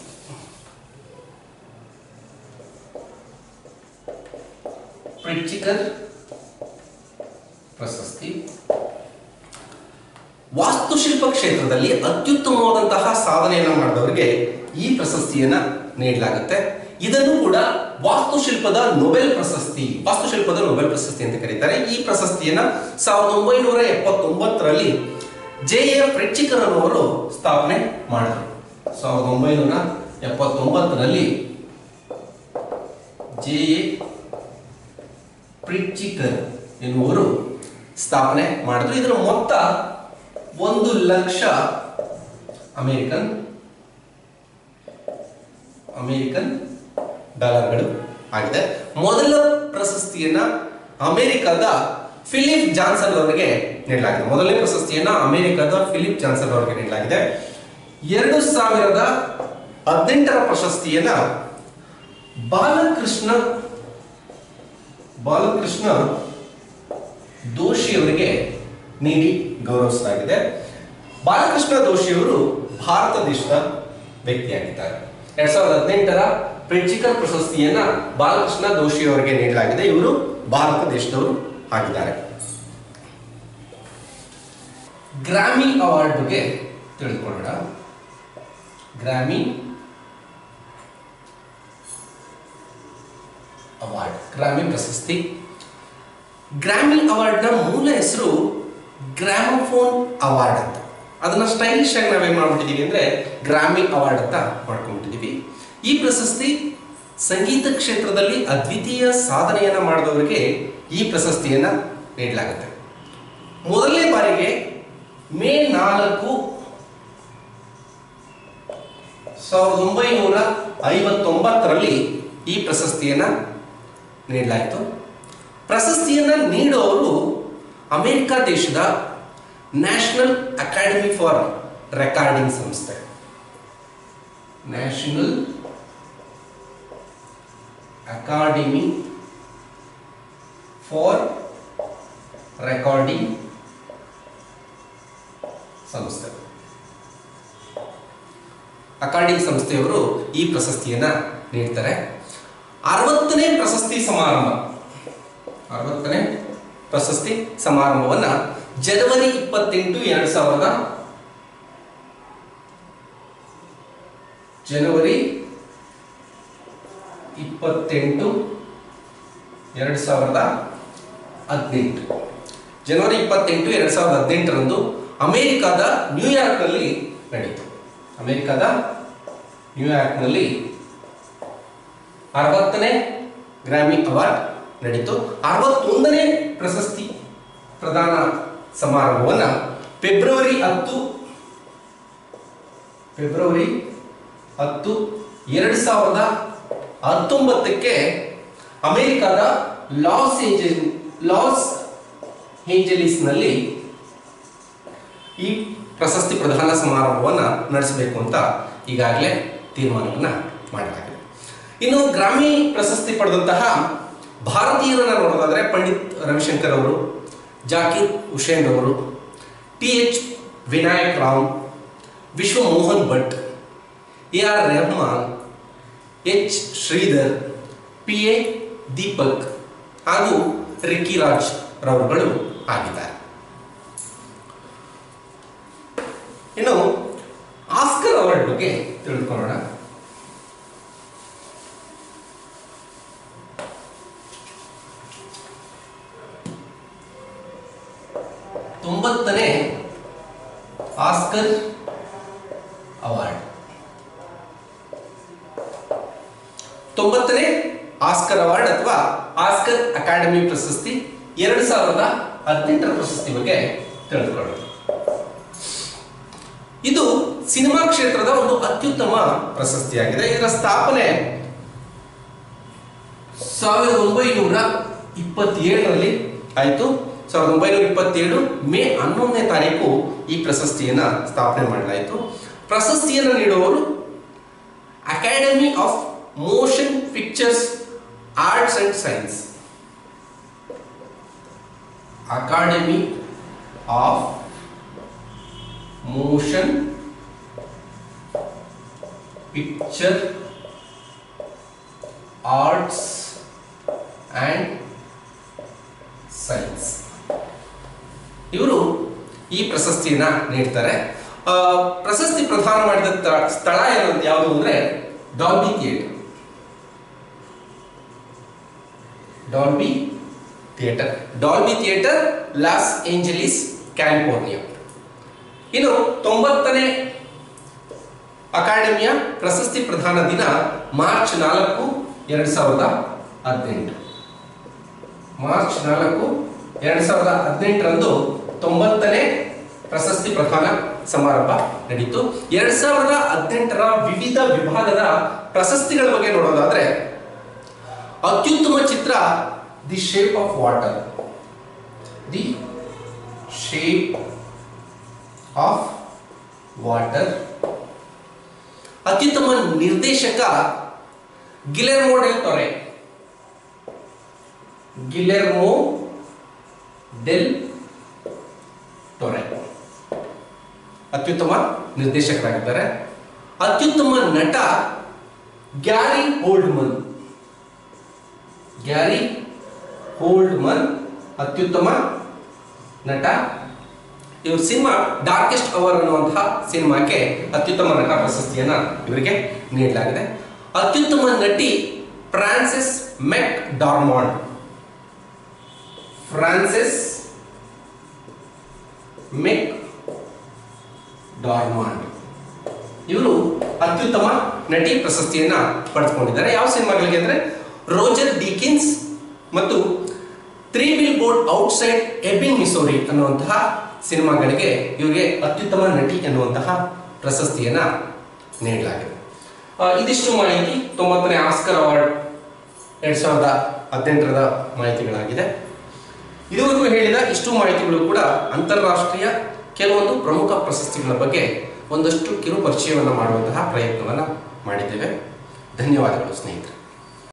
ಪ್ರಿಟ್ಜಿಕರ್ ಪ್ರಶಸ್ತಿ ವಾಸ್ತುಶಿಲ್ಪ ಕ್ಷೇತ್ರದಲ್ಲಿ ಅತ್ಯುತ್ತಮವಾದಂತಹ ಸಾಧನೆಯನ್ನು ಮಾಡಿದವರಿಗೆ ಈ ಪ್ರಶಸ್ತಿಯನ್ನ ನೀಡಲಾಗುತ್ತೆ ಇದನ್ನು ಕೂಡ ವಾಸ್ತುಶಿಲ್ಪದ ನೊಬೆಲ್ ಪ್ರಶಸ್ತಿ ವಾಸ್ತುಶಿಲ್ಪದ ನೊಬೆಲ್ ಪ್ರಶಸ್ತಿ ಅಂತ ಕರೀತಾರೆ ಈ ಪ್ರಶಸ್ತಿಯನ್ನ ಸಾವಿರದ ಒಂಬೈನೂರ ಎಪ್ಪತ್ತೊಂಬತ್ತರಲ್ಲಿ ಜೆ ಎ ಫ್ರೆಡ್ಚಿಕರ್ ಅನ್ನುವರು ಸ್ಥಾಪನೆ ಮಾಡಿದರು ಸಾವಿರದ ಒಂಬೈನೂರ ಎಪ್ಪತ್ತೊಂಬತ್ತರಲ್ಲಿ ಜೆ ಎ ಪ್ರಿಟ್ಚಿಕರ್ ಎನ್ನುವರು ಸ್ಥಾಪನೆ ಮಾಡಿದ್ರು ಇದರ ಮೊತ್ತ ಒಂದು ಲಕ್ಷ ಅಮೆರಿಕನ್ ಅಮೆರಿಕನ್ ಡಾಲರ್ಗಳು ಆಗಿದೆ ಮೊದಲ ಪ್ರಶಸ್ತಿಯನ್ನ ಅಮೆರಿಕದ ಫಿಲಿಪ್ ಜಾನ್ಸನ್ ಅವರಿಗೆ ನೀಡಲಾಗಿದೆ ಮೊದಲನೇ ಪ್ರಶಸ್ತಿಯನ್ನ ಅಮೆರಿಕದ ಫಿಲಿಪ್ ಜಾನ್ಸನ್ ಅವರಿಗೆ ನೀಡಲಾಗಿದೆ ಎರಡು ಸಾವಿರದ ಹದಿನೆಂಟರ ಪ್ರಶಸ್ತಿಯನ್ನ ಬಾಲಕೃಷ್ಣ ಬಾಲಕೃಷ್ಣ ದೋಷಿ ಅವರಿಗೆ ನೀಡಿ ಗೌರವಿಸಲಾಗಿದೆ ಬಾಲಕೃಷ್ಣ ದೋಷಿ ಅವರು ಭಾರತ ದೇಶದ ವ್ಯಕ್ತಿಯಾಗಿದ್ದಾರೆ ಎರಡ್ ಸಾವಿರದ ಹದಿನೆಂಟರ ಪ್ರಿನ್ಸಿಕಲ್ ಪ್ರಶಸ್ತಿಯನ್ನ ಬಾಲಕೃಷ್ಣ ದೋಷಿ ಅವರಿಗೆ ನೀಡಲಾಗಿದೆ ಇವರು ಭಾರತ ದೇಶದವರು ಆಗಿದ್ದಾರೆ ಗ್ರಾಮಿ ಅವಾರ್ಡ್ ಬಗ್ಗೆ ತಿಳಿದುಕೊಳ್ಳೋಣ ಗ್ರಾಮಿ ಅವಾರ್ಡ್ ಗ್ರಾಮಿ ಪ್ರಶಸ್ತಿ ಗ್ರಾಮಿ ಅವಾರ್ಡ್ನ ಮೂಲ ಹೆಸರು ಗ್ರಾಮಫೋನ್ ಅವಾರ್ಡ್ ಅಂತ ಅದನ್ನ ಸ್ಟೈಲಿಶ್ ಆಗಿ ನಾವೇನ್ ಮಾಡ್ಬಿಟ್ಟಿದೀವಿ ಅಂದ್ರೆ ಗ್ರಾಮಿ ಅವಾರ್ಡ್ ಅಂತ ಮಾಡ್ಕೊಂಡ್ಬಿಟ್ಟಿದೀವಿ ಈ ಪ್ರಶಸ್ತಿ ಸಂಗೀತ ಕ್ಷೇತ್ರದಲ್ಲಿ ಅದ್ವಿತೀಯ ಸಾಧನೆಯನ್ನ ಮಾಡಿದವರಿಗೆ ಈ ಪ್ರಶಸ್ತಿಯನ್ನ ನೀಡಲಾಗುತ್ತೆ ಮೊದಲನೇ ಬಾರಿಗೆ ಮೇ ನಾಲ್ಕು ಸಾವಿರದ ಒಂಬೈನೂರ ಐವತ್ತೊಂಬತ್ತರಲ್ಲಿ ಈ ಪ್ರಶಸ್ತಿಯನ್ನ ನೀಡಲಾಯಿತು ಪ್ರಶಸ್ತಿಯನ್ನ ನೀಡುವವರು ಅಮೆರಿಕ ದೇಶದ ನ್ಯಾಷನಲ್ ಅಕಾಡೆಮಿ ಫಾರ್ ರೆಕಾರ್ಡಿಂಗ್ ಸಂಸ್ಥೆ ನ್ಯಾಷನಲ್ ಅಕಾಡೆಮಿ ಫಾರ್ ರೆಕಾರ್ಡಿಂಗ್ ಸಂಸ್ಥೆ ಅಕಾರ್ಡಿಂಗ್ ಸಂಸ್ಥೆಯವರು ಈ ಪ್ರಶಸ್ತಿಯನ್ನ ನೀಡ್ತಾರೆ ಅರವತ್ತನೇ ಪ್ರಶಸ್ತಿ ಸಮಾರಂಭ ಅರವತ್ತನೇ ಪ್ರಶಸ್ತಿ ಸಮಾರಂಭವನ್ನ ಜನವರಿ ಇಪ್ಪತ್ತೆಂಟು ಎರಡ್ ಸಾವಿರದ ಜನವರಿ ಇಪ್ಪತ್ತೆಂಟು ಎರಡ್ ಸಾವಿರದ ಹದಿನೆಂಟು ಜನವರಿ ಇಪ್ಪತ್ತೆಂಟು ಎರಡ್ ಸಾವಿರದ ಹದಿನೆಂಟರಂದು ಅಮೆರಿಕದ ನ್ಯೂಯಾರ್ಕ್ನಲ್ಲಿ ನಡೀತು ಅಮೆರಿಕದ ನ್ಯೂಯಾರ್ಕ್ನಲ್ಲಿ ಅರವತ್ತನೇ ಗ್ರಾಮಿ ಅವಾರ್ಡ್ ನಡೀತು ಅರವತ್ತೊಂದನೇ ಪ್ರಶಸ್ತಿ ಪ್ರದಾನ ಸಮಾರಂಭವನ್ನ ಫೆಬ್ರವರಿ ಹತ್ತು ಫೆಬ್ರವರಿ ಹತ್ತು ಎರಡು ಸಾವಿರದ ಹತ್ತೊಂಬತ್ತಕ್ಕೆ ಅಮೆರಿಕದ ಲಾಸ್ ಏಂಜಲ್ ಲಾಸ್ ಏಂಜಲೀಸ್ನಲ್ಲಿ ಈ ಪ್ರಶಸ್ತಿ ಪ್ರದಾನ ಸಮಾರಂಭವನ್ನ ನಡೆಸಬೇಕು ಅಂತ ಈಗಾಗಲೇ ತೀರ್ಮಾನವನ್ನ ಮಾಡಲಾಗಿದೆ ಇನ್ನು ಗ್ರಾಮಿ ಪ್ರಶಸ್ತಿ ಪಡೆದಂತಹ ಭಾರತೀಯರನ್ನ ನೋಡೋದಾದ್ರೆ ಪಂಡಿತ್ ರವಿಶಂಕರ್ ಅವರು ಜಾಕಿರ್ ಹುಸೇನ್ ಅವರು T H Vinayak Rao Vishwa Mohan Bhatt A R Rahman H Sridhar P A Deepak ಹಾಗೂ ರಿಕ್ಕಿ ರಾಜ್ ರವರುಗಳು ಆಗಿದ್ದಾರೆ ಇನ್ನು ಆಸ್ಕರ್ ಅವಾರ್ಡ್ ಬಗ್ಗೆ ತಿಳ್ಕೊಳ್ಳೋಣ ತೊಂಬತ್ತನೇ ಆಸ್ಕರ್ ಅವಾರ್ಡ್ ತೊಂಬತ್ತನೇ ಆಸ್ಕರ್ ಅವಾರ್ಡ್ ಅಥವಾ ಆಸ್ಕರ್ ಅಕಾಡೆಮಿ ಪ್ರಶಸ್ತಿ ಎರಡು ಸಾವಿರದ ಹದಿನೆಂಟರ ಪ್ರಶಸ್ತಿ ಬಗ್ಗೆ ತಿಳಿದುಕೊಳ್ಳೋಣ ಇದು ಸಿನಿಮಾ ಕ್ಷೇತ್ರದ ಒಂದು ಅತ್ಯುತ್ತಮ ಪ್ರಶಸ್ತಿಯಾಗಿದೆ ಇದರ ಸ್ಥಾಪನೆ ಸಾವಿರದ ಒಂಬೈನೂರ ಇಪ್ಪತ್ತೇಳರಲ್ಲಿ ಆಯಿತು ಸಾವಿರದ ಒಂಬೈನೂರ ಇಪ್ಪತ್ತೇಳು ಮೇ ಹನ್ನೊಂದನೇ ತಾರೀಕು ಈ ಪ್ರಶಸ್ತಿಯನ್ನ ಸ್ಥಾಪನೆ ಮಾಡಲಾಯಿತು ಪ್ರಶಸ್ತಿಯನ್ನು ನೀಡುವವರು academy of motion pictures arts and science academy of motion picture arts and science ಇವರು ಈ ಪ್ರಶಸ್ತಿಯನ್ನ ನೀಡ್ತಾರೆ ಆ, ಪ್ರಶಸ್ತಿ ಪ್ರದಾನ ಮಾಡಿದ ತ- ಸ್ಥಳ ಏನು ಯಾವುದು ಅಂದ್ರೆ Dolby theatre Dolby theatre Dolby theatre Los Angeles California ಇನ್ನು ತೊಂಬತ್ತನೇ ಅಕಾಡೆಮಿಯ ಪ್ರಶಸ್ತಿ ಪ್ರದಾನ ದಿನ ಮಾರ್ಚ್ ನಾಲ್ಕು ಎರಡ್ ಸಾವಿರದ ಹದಿನೆಂಟು ಮಾರ್ಚ್ ನಾಲ್ಕು ಎರಡ್ ಸಾವಿರದ ಹದಿನೆಂಟರಂದು ತೊಂಬತ್ತನೇ ಪ್ರಶಸ್ತಿ ಪ್ರದಾನ ಸಮಾರಂಭ ನಡೀತು ಎರಡ್ ಸಾವಿರದ ಹದಿನೆಂಟರ ವಿವಿಧ ವಿಭಾಗದ ಪ್ರಶಸ್ತಿಗಳ ಬಗ್ಗೆ ನೋಡೋದಾದ್ರೆ ಅತ್ಯುತ್ತಮ ಚಿತ್ರ the shape of water the shape of water ಅತ್ಯುತ್ತಮ ನಿರ್ದೇಶಕ ಗಿಲೆರ್ಮೋ ಡೆಲ್ ಟೊರೆ ಗಿಲೆರ್ಮೋ ಡೆಲ್ ಟೊರೆ ಅತ್ಯುತ್ತಮ ನಿರ್ದೇಶಕರಾಗಿದ್ದಾರೆ ಅತ್ಯುತ್ತಮ ನಟ ಗ್ಯಾರಿ ಹೋಲ್ಡ್ಮನ್ ಗ್ಯಾರಿ ಹೋಲ್ಡ್ಮನ್ ಅತ್ಯುತ್ತಮ ನಟ ಇವ್ರ ಸಿನಿಮಾ ಡಾರ್ಕೆಸ್ಟ್ ಅವರ್ ಅನ್ನುವಂತಹ ಸಿನಿಮಾಕ್ಕೆ ಅತ್ಯುತ್ತಮ ನಟ ಪ್ರಶಸ್ತಿಯನ್ನ ಇವರಿಗೆ ನೀಡಲಾಗಿದೆ ಅತ್ಯುತ್ತಮ ನಟಿ ಫ್ರಾನ್ಸಿಸ್ ಮೆಕ್ ಡಾರ್ಮಾಂಡ್ ಫ್ರಾನ್ಸಿಸ್ ಮೆಕ್ ಡಾರ್ಮಾಂಡ್ ಇವರು ಅತ್ಯುತ್ತಮ ನಟಿ ಪ್ರಶಸ್ತಿಯನ್ನ ಪಡೆದುಕೊಂಡಿದ್ದಾರೆ ಯಾವ ಸಿನಿಮಾಗಳಿಗೆ ಅಂದ್ರೆ ರೋಜರ್ ಡಿಕಿನ್ಸ್ ಮತ್ತು three billboard outside Ebbing Missouri ಅನ್ನುವಂತಹ ಸಿನಿಮಾಗಳಿಗೆ ಇವರಿಗೆ ಅತ್ಯುತ್ತಮ ನಟಿ ಎನ್ನುವಂತಹ ಪ್ರಶಸ್ತಿಯನ್ನ ನೀಡಲಾಗಿದೆ ಆ, ಇದಿಷ್ಟು ಮಾಹಿತಿ ತೊಂಬತ್ತನೇ ಆಸ್ಕರ್ ಅವಾರ್ಡ್ ಎರಡ್ ಸಾವಿರದ ಹದಿನೆಂಟರದ ಮಾಹಿತಿಗಳಾಗಿದೆ ಇದುವರೆಗೂ ಹೇಳಿದ ಇಷ್ಟು ಮಾಹಿತಿಗಳು ಕೂಡ ಅಂತಾರಾಷ್ಟ್ರೀಯ ಕೆಲವೊಂದು ಪ್ರಮುಖ ಪ್ರಶಸ್ತಿಗಳ ಬಗ್ಗೆ ಒಂದಷ್ಟು ಕಿರು ಪರಿಚಯವನ್ನು ಮಾಡುವಂತಹ ಪ್ರಯತ್ನವನ್ನು ಮಾಡಿದ್ದೇವೆ ಧನ್ಯವಾದಗಳು ಸ್ನೇಹಿತರೆ